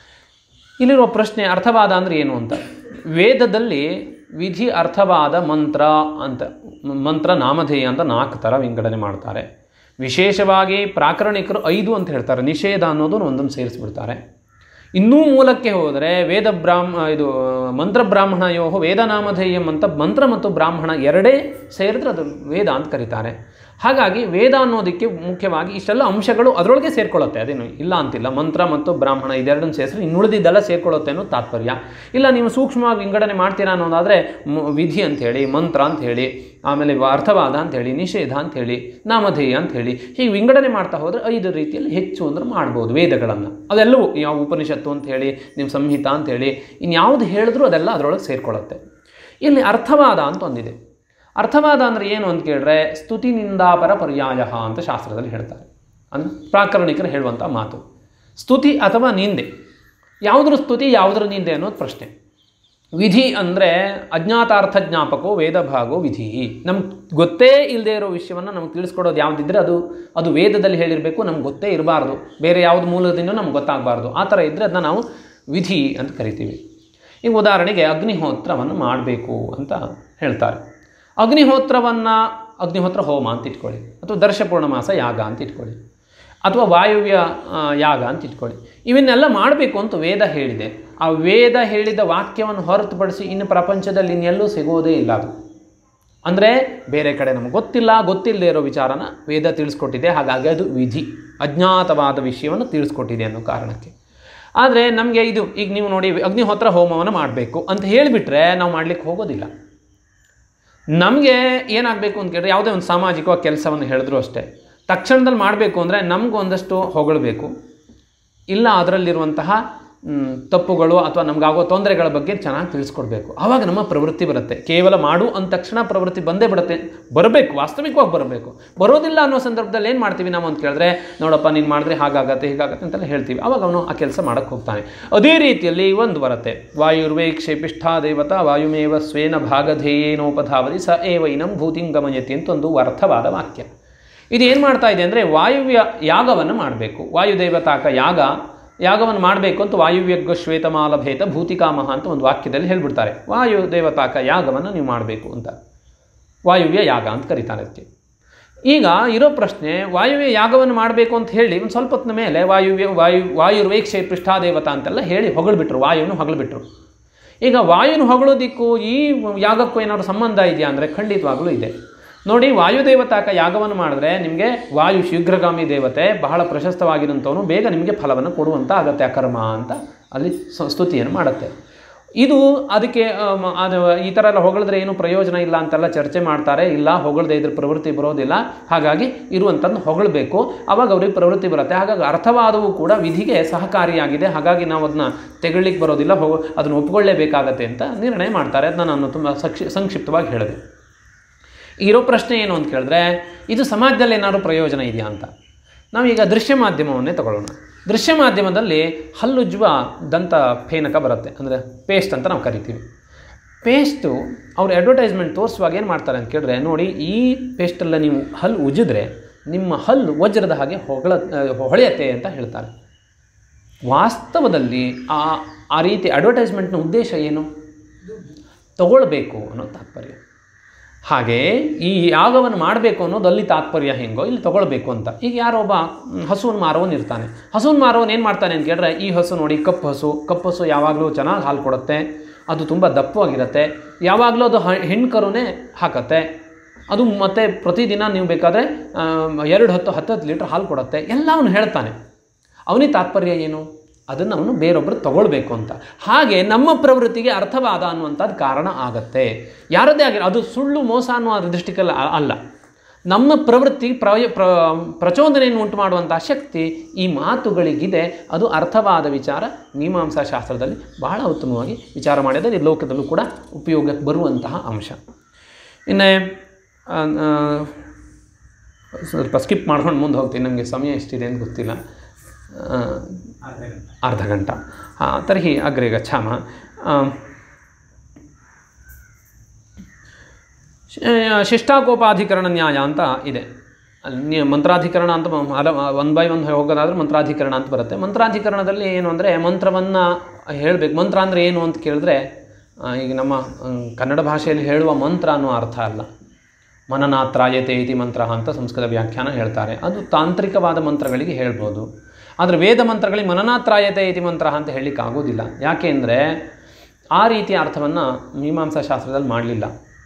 [SPEAKER 1] ಇಲ್ಲಿರುವ ಪ್ರಶ್ನೆ ಅರ್ಥವಾದ ಅಂದರೆ ಏನು ಅಂತ ವೇದದಲ್ಲಿ ವಿಧಿ ಅರ್ಥವಾದ ಮಂತ್ರ ಅಂತ ಮ- ಮಂತ್ರ ನಾಮಧೇಯ ಅಂತ ನಾಲ್ಕು ಥರ ವಿಂಗಡಣೆ ಮಾಡ್ತಾರೆ ವಿಶೇಷವಾಗಿ ಪ್ರಾಕರಣಿಕರು ಐದು ಅಂತ ಹೇಳ್ತಾರೆ ನಿಷೇಧ ಅನ್ನೋದು ಒಂದೊಂದು ಸೇರಿಸ್ಬಿಡ್ತಾರೆ ಇನ್ನೂ ಮೂಲಕ್ಕೆ ಹೋದರೆ ವೇದ ಬ್ರಾಹ್ಮ ಇದು ಮಂತ್ರ ಬ್ರಾಹ್ಮಣಯೋ ವೇದನಾಮಧೇಯಂ ಅಂತ ಮಂತ್ರ ಮತ್ತು ಬ್ರಾಹ್ಮಣ ಎರಡೇ ಸೇರಿದ್ರೆ ಅದು ವೇದ ಅಂತ ಕರೀತಾರೆ ಹಾಗಾಗಿ ವೇದ ಅನ್ನೋದಕ್ಕೆ ಮುಖ್ಯವಾಗಿ ಇಷ್ಟೆಲ್ಲ ಅಂಶಗಳು ಅದರೊಳಗೆ ಸೇರ್ಕೊಳ್ಳುತ್ತೆ ಅದೇನು ಇಲ್ಲ ಅಂತಿಲ್ಲ ಮಂತ್ರ ಮತ್ತು ಬ್ರಾಹ್ಮಣ ಇದೆರಡನ್ನು ಸೇರಿಸಿದ್ರೆ ಇನ್ನುಳಿದಿದ್ದೆಲ್ಲ ಸೇರ್ಕೊಳ್ಳುತ್ತೆ ಅನ್ನೋ ತಾತ್ಪರ್ಯ ಇಲ್ಲ ನೀವು ಸೂಕ್ಷ್ಮವಾಗಿ ವಿಂಗಡಣೆ ಮಾಡ್ತೀರಾ ಅನ್ನೋದಾದರೆ ಮ- ವಿಧಿ ಅಂಥೇಳಿ ಮಂತ್ರ ಅಂತ ಹೇಳಿ ಆಮೇಲೆ ವ- ಅರ್ಥವಾದ ಅಂಥೇಳಿ ನಿಷೇಧ ಅಂಥೇಳಿ ನಾಮಧೇಯ ಅಂಥೇಳಿ ಹೀಗೆ ವಿಂಗಡಣೆ ಮಾಡ್ತಾ ಹೋದರೆ ಐದು ರೀತಿಯಲ್ಲಿ ಹೆಚ್ಚು ಅಂದ್ರೆ ಮಾಡ್ಬೋದು ವೇದಗಳನ್ನು ಅದೆಲ್ಲವೂ ಯಾವ ಉಪನಿಷತ್ತು ಅಂತ ಹೇಳಿ ನೀವು ಸಂಹಿತ ಅಂಥೇಳಿ ಇನ್ಯಾವುದು ಹೇಳಿದ್ರೂ ಅದೆಲ್ಲ ಅದರೊಳಗೆ ಸೇರ್ಕೊಳ್ಳುತ್ತೆ ಇಲ್ಲಿ ಅರ್ಥವಾದ ಅಂತ ಒಂದಿದೆ ಅರ್ಥವಾದ ಅಂದರೆ ಏನು ಅಂತ ಕೇಳಿದ್ರೆ ಸ್ತುತಿ ನಿಂದಾಪರ ಪರ್ಯಾಯ ಅಂತ ಶಾಸ್ತ್ರದಲ್ಲಿ ಹೇಳ್ತಾರೆ ಅಂದರೆ ಪ್ರಾಕರಣಿಕರು ಹೇಳುವಂಥ ಮಾತು ಸ್ತುತಿ ಅಥವಾ ನಿಂದೆ ಯಾವುದ್ರ ಸ್ತುತಿ ಯಾವುದ್ರ ನಿಂದೆ ಅನ್ನೋದು ಪ್ರಶ್ನೆ ವಿಧಿ ಅಂದರೆ ಅಜ್ಞಾತಾರ್ಥ ಜ್ಞಾಪಕೋ ವೇದಭಾಗೋ ವಿಧಿ ನಮ್ಗೆ ಗೊತ್ತೇ ಇಲ್ಲದೆ ಇರೋ ವಿಷಯವನ್ನು ನಮ್ಗೆ ತಿಳಿಸ್ಕೊಡೋದು ಯಾವುದಿದ್ರೆ ಅದು ಅದು ವೇದದಲ್ಲಿ ಹೇಳಿರಬೇಕು ನಮ್ಗೆ ಗೊತ್ತೇ ಇರಬಾರ್ದು ಬೇರೆ ಯಾವುದು ಮೂಲದಿಂದ ನಮ್ಗೆ ಗೊತ್ತಾಗಬಾರ್ದು ಆ ಥರ ಇದ್ದರೆ ಅದನ್ನ ನಾವು ವಿಧಿ ಅಂತ ಕರಿತೀವಿ ಈಗ ಉದಾಹರಣೆಗೆ ಅಗ್ನಿಹೋತ್ರವನ್ನು ಮಾಡಬೇಕು ಅಂತ ಹೇಳ್ತಾರೆ ಅಗ್ನಿಹೋತ್ರವನ್ನು ಅಗ್ನಿಹೋತ್ರ ಹೋಮ ಅಂತ ಇಟ್ಕೊಳ್ಳಿ ಅಥವಾ ದರ್ಶಪೂರ್ಣಮಾಸ ಯಾಗ ಅಂತ ಇಟ್ಕೊಳ್ಳಿ ಅಥವಾ ವಾಯುವ್ಯ ಆ, ಯಾಗ ಅಂತ ಇಟ್ಕೊಳ್ಳಿ ಇವನ್ನೆಲ್ಲ ಮಾಡಬೇಕು ಅಂತ ವೇದ ಹೇಳಿದೆ ಆ ವೇದ ಹೇಳಿದ ವಾಕ್ಯವನ್ನು ಹೊರತುಪಡಿಸಿ ಇನ್ನು ಪ್ರಪಂಚದಲ್ಲಿ ಇನ್ನೆಲ್ಲೂ ಸಿಗೋದೇ ಇಲ್ಲ ಅದು ಅಂದರೆ ಬೇರೆ ಕಡೆ ನಮ್ಗೆ ಗೊತ್ತಿಲ್ಲ ಗೊತ್ತಿಲ್ಲದೆ ಇರೋ ವಿಚಾರನ ವೇದ ತಿಳಿಸ್ಕೊಟ್ಟಿದೆ ಹಾಗಾಗಿ ಅದು ವಿಧಿ ಅಜ್ಞಾತವಾದ ವಿಷಯವನ್ನು ತಿಳಿಸ್ಕೊಟ್ಟಿದೆ ಅನ್ನೋ ಕಾರಣಕ್ಕೆ ಆದರೆ ನಮಗೆ ಇದು ಈಗ ನೀವು ನೋಡಿ ಅಗ್ನಿಹೋತ್ರ ಹೋಮವನ್ನು ಮಾಡಬೇಕು ಅಂತ ಹೇಳಿಬಿಟ್ರೆ ನಾವು ಮಾಡಲಿಕ್ಕೆ ಹೋಗೋದಿಲ್ಲ ನಮಗೆ ಏನಾಗಬೇಕು ಅಂತ ಕೇಳಿದ್ರೆ ಯಾವುದೇ ಒಂದು ಸಾಮಾಜಿಕವಾಗಿ ಕೆಲಸವನ್ನು ಹೇಳಿದ್ರು ಅಷ್ಟೇ ತಕ್ಷಣದಲ್ಲಿ ಮಾಡಬೇಕು ಅಂದರೆ ನಮ್ಗೆ ಒಂದಷ್ಟು ಹೊಗಳಬೇಕು ಇಲ್ಲ ಅದರಲ್ಲಿರುವಂತಹ ಮ್, ತಪ್ಪುಗಳು ಅಥವಾ ನಮಗಾಗೋ ತೊಂದರೆಗಳ ಬಗ್ಗೆ ಚೆನ್ನಾಗಿ ತಿಳಿಸ್ಕೊಡ್ಬೇಕು ಆವಾಗ ನಮ್ಮ ಪ್ರವೃತ್ತಿ ಬರುತ್ತೆ ಕೇವಲ ಮಾಡು ಅಂದ ತಕ್ಷಣ ಪ್ರವೃತ್ತಿ ಬಂದೇ ಬಿಡುತ್ತೆ ಬರಬೇಕು ವಾಸ್ತವಿಕವಾಗಿ ಬರಬೇಕು ಬರೋದಿಲ್ಲ ಅನ್ನೋ ಸಂದರ್ಭದಲ್ಲಿ ಏನು ಮಾಡ್ತೀವಿ ನಾವು ಅಂತ ಕೇಳಿದ್ರೆ ನೋಡಪ್ಪ ನೀನು ಮಾಡಿದ್ರೆ ಹಾಗಾಗತ್ತೆ ಹೀಗಾಗತ್ತೆ ಅಂತೆಲ್ಲ ಹೇಳ್ತೀವಿ ಆವಾಗ ಅವನು ಆ ಕೆಲಸ ಮಾಡೋಕ್ಕೆ ಹೋಗ್ತಾನೆ ಅದೇ ರೀತಿಯಲ್ಲಿ ಒಂದು ಬರುತ್ತೆ ವಾಯುರ್ವೇ ಕ್ಷೇಪಿಷ್ಠಾ ದೇವತಾ ವಾಯುಮೇವ ಸ್ವೇನ ಭಾಗಧೇಯೇನೋಪಧಾವತಿ ಸ ಏವೈನಂ ಭೂತಿಂ ಗಮಯತಿ ಅಂತ ಒಂದು ಅರ್ಥವಾದ ವಾಕ್ಯ ಇದು ಏನು ಮಾಡ್ತಾ ಇದೆ ಅಂದರೆ ವಾಯುವ್ಯ ಯಾಗವನ್ನು ಮಾಡಬೇಕು ವಾಯುದೇವತಾಕ ಯಾಗ ಯಾಗವನ್ನು ಮಾಡಬೇಕು ಅಂತ ವಾಯುವ್ಯಗ್ಗ ಶ್ವೇತಮಾಲಭೇತ ಭೂತಿಕಾಮಹ ಅಂತ ಒಂದು ವಾಕ್ಯದಲ್ಲಿ ಹೇಳ್ಬಿಡ್ತಾರೆ ವಾಯುದೇವತಾಕ ಯಾಗವನ್ನು ನೀವು ಮಾಡಬೇಕು ಅಂತ ವಾಯುವ್ಯ ಯಾಗ ಅಂತ ಕರೀತಾರೆ ಅದಕ್ಕೆ ಈಗ ಇರೋ ಪ್ರಶ್ನೆ ವಾಯುವ್ಯ ಯಾಗವನ್ನು ಮಾಡಬೇಕು ಅಂತ ಹೇಳಿ ಒಂದು ಸ್ವಲ್ಪ ಹೊತ್ತಿನ ಮೇಲೆ ವಾಯುವ್ಯ ವಾಯು ವಾಯುರ್ವೇಕ್ಷೆ ಪೃಷ್ಠಾದೇವತಾ ಅಂತೆಲ್ಲ ಹೇಳಿ ಹೊಗಳ್ಬಿಟ್ರು ವಾಯುವನ್ನು ಹೊಗಳ್ಬಿಟ್ರು ಈಗ ವಾಯುನ ಹೊಗಳೋದಿಕ್ಕೂ ಈ ಯಾಗಕ್ಕೂ ಏನಾದ್ರು ಸಂಬಂಧ ಇದೆಯಾ ಅಂದರೆ ಖಂಡಿತವಾಗಲೂ ಇದೆ ನೋಡಿ ವಾಯುದೇವತಾಕ ಯಾಗವನ್ನು ಮಾಡಿದ್ರೆ ನಿಮಗೆ ವಾಯು ಶೀಘ್ರಗಾಮಿ ದೇವತೆ ಬಹಳ ಪ್ರಶಸ್ತವಾಗಿರುವಂಥವನು ಬೇಗ ನಿಮಗೆ ಫಲವನ್ನು ಕೊಡುವಂಥ ಆಗತ್ತೆ ಅಕರ್ಮ ಅಂತ ಅಲ್ಲಿ ಸ- ಸ್ತುತಿಯನ್ನು ಮಾಡುತ್ತೆ ಇದು ಅದಕ್ಕೆ ಆಮ್, ಅದು ಈ ಥರ ಎಲ್ಲ ಹೊಗಳಿದ್ರೆ ಏನು ಪ್ರಯೋಜನ ಇಲ್ಲ ಅಂತೆಲ್ಲ ಚರ್ಚೆ ಮಾಡ್ತಾರೆ ಇಲ್ಲ ಹೊಗಳದೆ ಇದ್ರ ಪ್ರವೃತ್ತಿ ಬರೋದಿಲ್ಲ ಹಾಗಾಗಿ ಇರುವಂಥದ್ದು ಹೊಗಳಬೇಕು ಅವಾಗ ಅವ್ರಿಗೆ ಪ್ರವೃತ್ತಿ ಬರುತ್ತೆ ಹಾಗಾಗಿ ಅರ್ಥವಾದವು ಕೂಡ ವಿಧಿಗೆ ಸಹಕಾರಿಯಾಗಿದೆ ಹಾಗಾಗಿ ನಾವು ಅದನ್ನ ತೆಗೊಳ್ಳಿಕ್ಕೆ ಬರೋದಿಲ್ಲ ಹೋಗ ಅದನ್ನು ಒಪ್ಕೊಳ್ಳೇಬೇಕಾಗತ್ತೆ ಅಂತ ನಿರ್ಣಯ ಮಾಡ್ತಾರೆ ಅದನ್ನ ನಾನು ತುಂಬ ಸಕ್ಷಿ ಸಂಕ್ಷಿಪ್ತವಾಗಿ ಹೇಳಿದೆ ಇರೋ ಪ್ರಶ್ನೆ ಏನು ಅಂತ ಕೇಳಿದ್ರೆ ಇದು ಸಮಾಜದಲ್ಲಿ ಏನಾದ್ರು ಪ್ರಯೋಜನ ಇದೆಯಾ ಅಂತ ನಾವೀಗ ದೃಶ್ಯ ಮಾಧ್ಯಮವನ್ನೇ ತಗೊಳ್ಳೋಣ ದೃಶ್ಯ ಮಾಧ್ಯಮದಲ್ಲಿ ಹಲ್ಲುಜ್ಜುವ ದಂತ ಫೇನಕ ಬರುತ್ತೆ ಅಂದರೆ ಪೇಸ್ಟ್ ಅಂತ ನಾವು ಕರಿತೀವಿ ಪೇಸ್ಟು ಅವ್ರು ಅಡ್ವರ್ಟೈಸ್ಮೆಂಟ್ ತೋರಿಸುವಾಗ ಏನು ಮಾಡ್ತಾರೆ ಅಂತ ಕೇಳಿದ್ರೆ ನೋಡಿ ಈ ಪೇಸ್ಟೆಲ್ಲ ನೀವು ಹಲ್ಲು ಉಜ್ಜಿದ್ರೆ ನಿಮ್ಮ ಹಲ್ಲು ವಜ್ರದ ಹಾಗೆ ಹೊಗಳ ಹೊಳೆಯತ್ತೆ ಅಂತ ಹೇಳ್ತಾರೆ ವಾಸ್ತವದಲ್ಲಿ ಆ ಆ ರೀತಿ ಅಡ್ವರ್ಟೈಸ್ಮೆಂಟ್ನ ಉದ್ದೇಶ ಏನು ತಗೊಳ್ಬೇಕು ಅನ್ನೋ ತಾತ್ಪರ್ಯ ಹಾಗೆ ಈ ಯಾಗವನ್ನು ಮಾಡಬೇಕು ಅನ್ನೋದು ಅಲ್ಲಿ ತಾತ್ಪರ್ಯ ಹೆಂಗೋ ಇಲ್ಲಿ ತಗೊಳ್ಬೇಕು ಅಂತ ಈಗ ಯಾರೋ ಒಬ್ಬ ಮ್, ಹಸುವನ್ನು ಮಾರೋನು ಇರ್ತಾನೆ ಹಸುವನ್ನು ಮಾರೋನು ಏನು ಮಾಡ್ತಾನೆ ಅಂತ ಕೇಳಿದ್ರೆ ಈ ಹಸು ನೋಡಿ ಕಪ್ಪು ಹಸು ಕಪ್ಪು ಹಸು ಯಾವಾಗಲೂ ಚೆನ್ನಾಗಿ ಹಾಲು ಕೊಡುತ್ತೆ ಅದು ತುಂಬ ದಪ್ಪವಾಗಿರುತ್ತೆ ಯಾವಾಗಲೂ ಅದು ಹ- ಹೆಣ್ಣು ಕರುನೇ ಹಾಕತ್ತೆ ಅದು ಮತ್ತೆ ಪ್ರತಿದಿನ ನೀವು ಬೇಕಾದರೆ ಎರಡು ಹತ್ತು ಹತ್ತತ್ತು ಲೀಟ್ರ್ ಹಾಲು ಕೊಡುತ್ತೆ ಎಲ್ಲ ಅವನು ಹೇಳ್ತಾನೆ ಅವನಿಗೆ ತಾತ್ಪರ್ಯ ಏನು ಅದನ್ನು ಅವನು ಬೇರೊಬ್ಬರು ತಗೊಳ್ಬೇಕು ಅಂತ ಹಾಗೆ ನಮ್ಮ ಪ್ರವೃತ್ತಿಗೆ ಅರ್ಥವಾದ ಅನ್ನುವಂಥದ್ದು ಕಾರಣ ಆಗತ್ತೆ ಯಾರದೇ ಆಗಿರೋ ಅದು ಸುಳ್ಳು ಮೋಸ ಅನ್ನೋ ದೃಷ್ಟಿಕಲ್ಲ ಅ- ಅಲ್ಲ ನಮ್ಮ ಪ್ರವೃತ್ತಿ ಪ್ರಯ ಪ್ರ ಪ್ರಚೋದನೆಯನ್ನು ಉಂಟು ಮಾಡುವಂಥ ಶಕ್ತಿ ಈ ಮಾತುಗಳಿಗಿದೆ ಅದು ಅರ್ಥವಾದ ವಿಚಾರ ಮೀಮಾಂಸಾ ಶಾಸ್ತ್ರದಲ್ಲಿ ಬಹಳ ಉತ್ತಮವಾಗಿ ವಿಚಾರ ಮಾಡಿದರೆ ಈ ಲೋಕದಲ್ಲೂ ಕೂಡ ಉಪಯೋಗಕ್ಕೆ ಬರುವಂತಹ ಅಂಶ ಇನ್ನು ಆ, ಆ, ಸ್ವಲ್ಪ ಸ್ಕಿಪ್ ಮಾಡ್ಕೊಂಡು ಮುಂದೆ ಹೋಗ್ತೀನಿ ನನಗೆ ಸಮಯ ಎಷ್ಟಿದೆ ಅಂತ ಗೊತ್ತಿಲ್ಲ ಆ, ಅರ್ಧ ಗಂಟ ಹಾಂ ತರ್ಹಿ ಅಗ್ರೆ ಗಚ್ಚಾಮ ಆಮ್, ಶ- ಶಿಷ್ಟಾಕೋಪಾಧಿಕರಣ ನ್ಯಾಯ ಅಂತ ಇದೆ ಅಲ್ಲಿ ನೀವು ಮಂತ್ರಾಧಿಕರಣ ಅಂತ ಮ- ಅಲ ಒನ್ ಬೈ ಒನ್ ಹೋಗೋದಾದ್ರೆ ಮಂತ್ರಾಧಿಕರಣ ಅಂತ ಬರುತ್ತೆ ಮಂತ್ರಾಧಿಕರಣದಲ್ಲಿ ಏನು ಅಂದರೆ ಮಂತ್ರವನ್ನು ಹೇಳಬೇಕು ಮಂತ್ರ ಅಂದರೆ ಏನು ಅಂತ ಕೇಳಿದ್ರೆ ಆ, ಈಗ ನಮ್ಮ ಮ್, ಕನ್ನಡ ಭಾಷೆಯಲ್ಲಿ ಹೇಳುವ ಮಂತ್ರ ಅನ್ನೋ ಅರ್ಥ ಅಲ್ಲ ಮನನಾತ್ರಾಯತೆ ಇತಿ ಮಂತ್ರ ಅಂತ ಸಂಸ್ಕೃತ ವ್ಯಾಖ್ಯಾನ ಹೇಳ್ತಾರೆ ಅದು ತಾಂತ್ರಿಕವಾದ ಮಂತ್ರಗಳಿಗೆ ಹೇಳ್ಬೋದು ಆದರೆ ವೇದ ಮಂತ್ರಗಳಿಗೆ ಮನನಾತ್ರಾಯತೆ ಇತಿ ಮಂತ್ರ ಅಂತ ಹೇಳಲಿಕ್ಕೆ ಆಗೋದಿಲ್ಲ ಯಾಕೆ ಅಂದರೆ ಆ ರೀತಿಯ ಅರ್ಥವನ್ನು ಮೀಮಾಂಸಾ ಶಾಸ್ತ್ರದಲ್ಲಿ ಮಾಡಲಿಲ್ಲ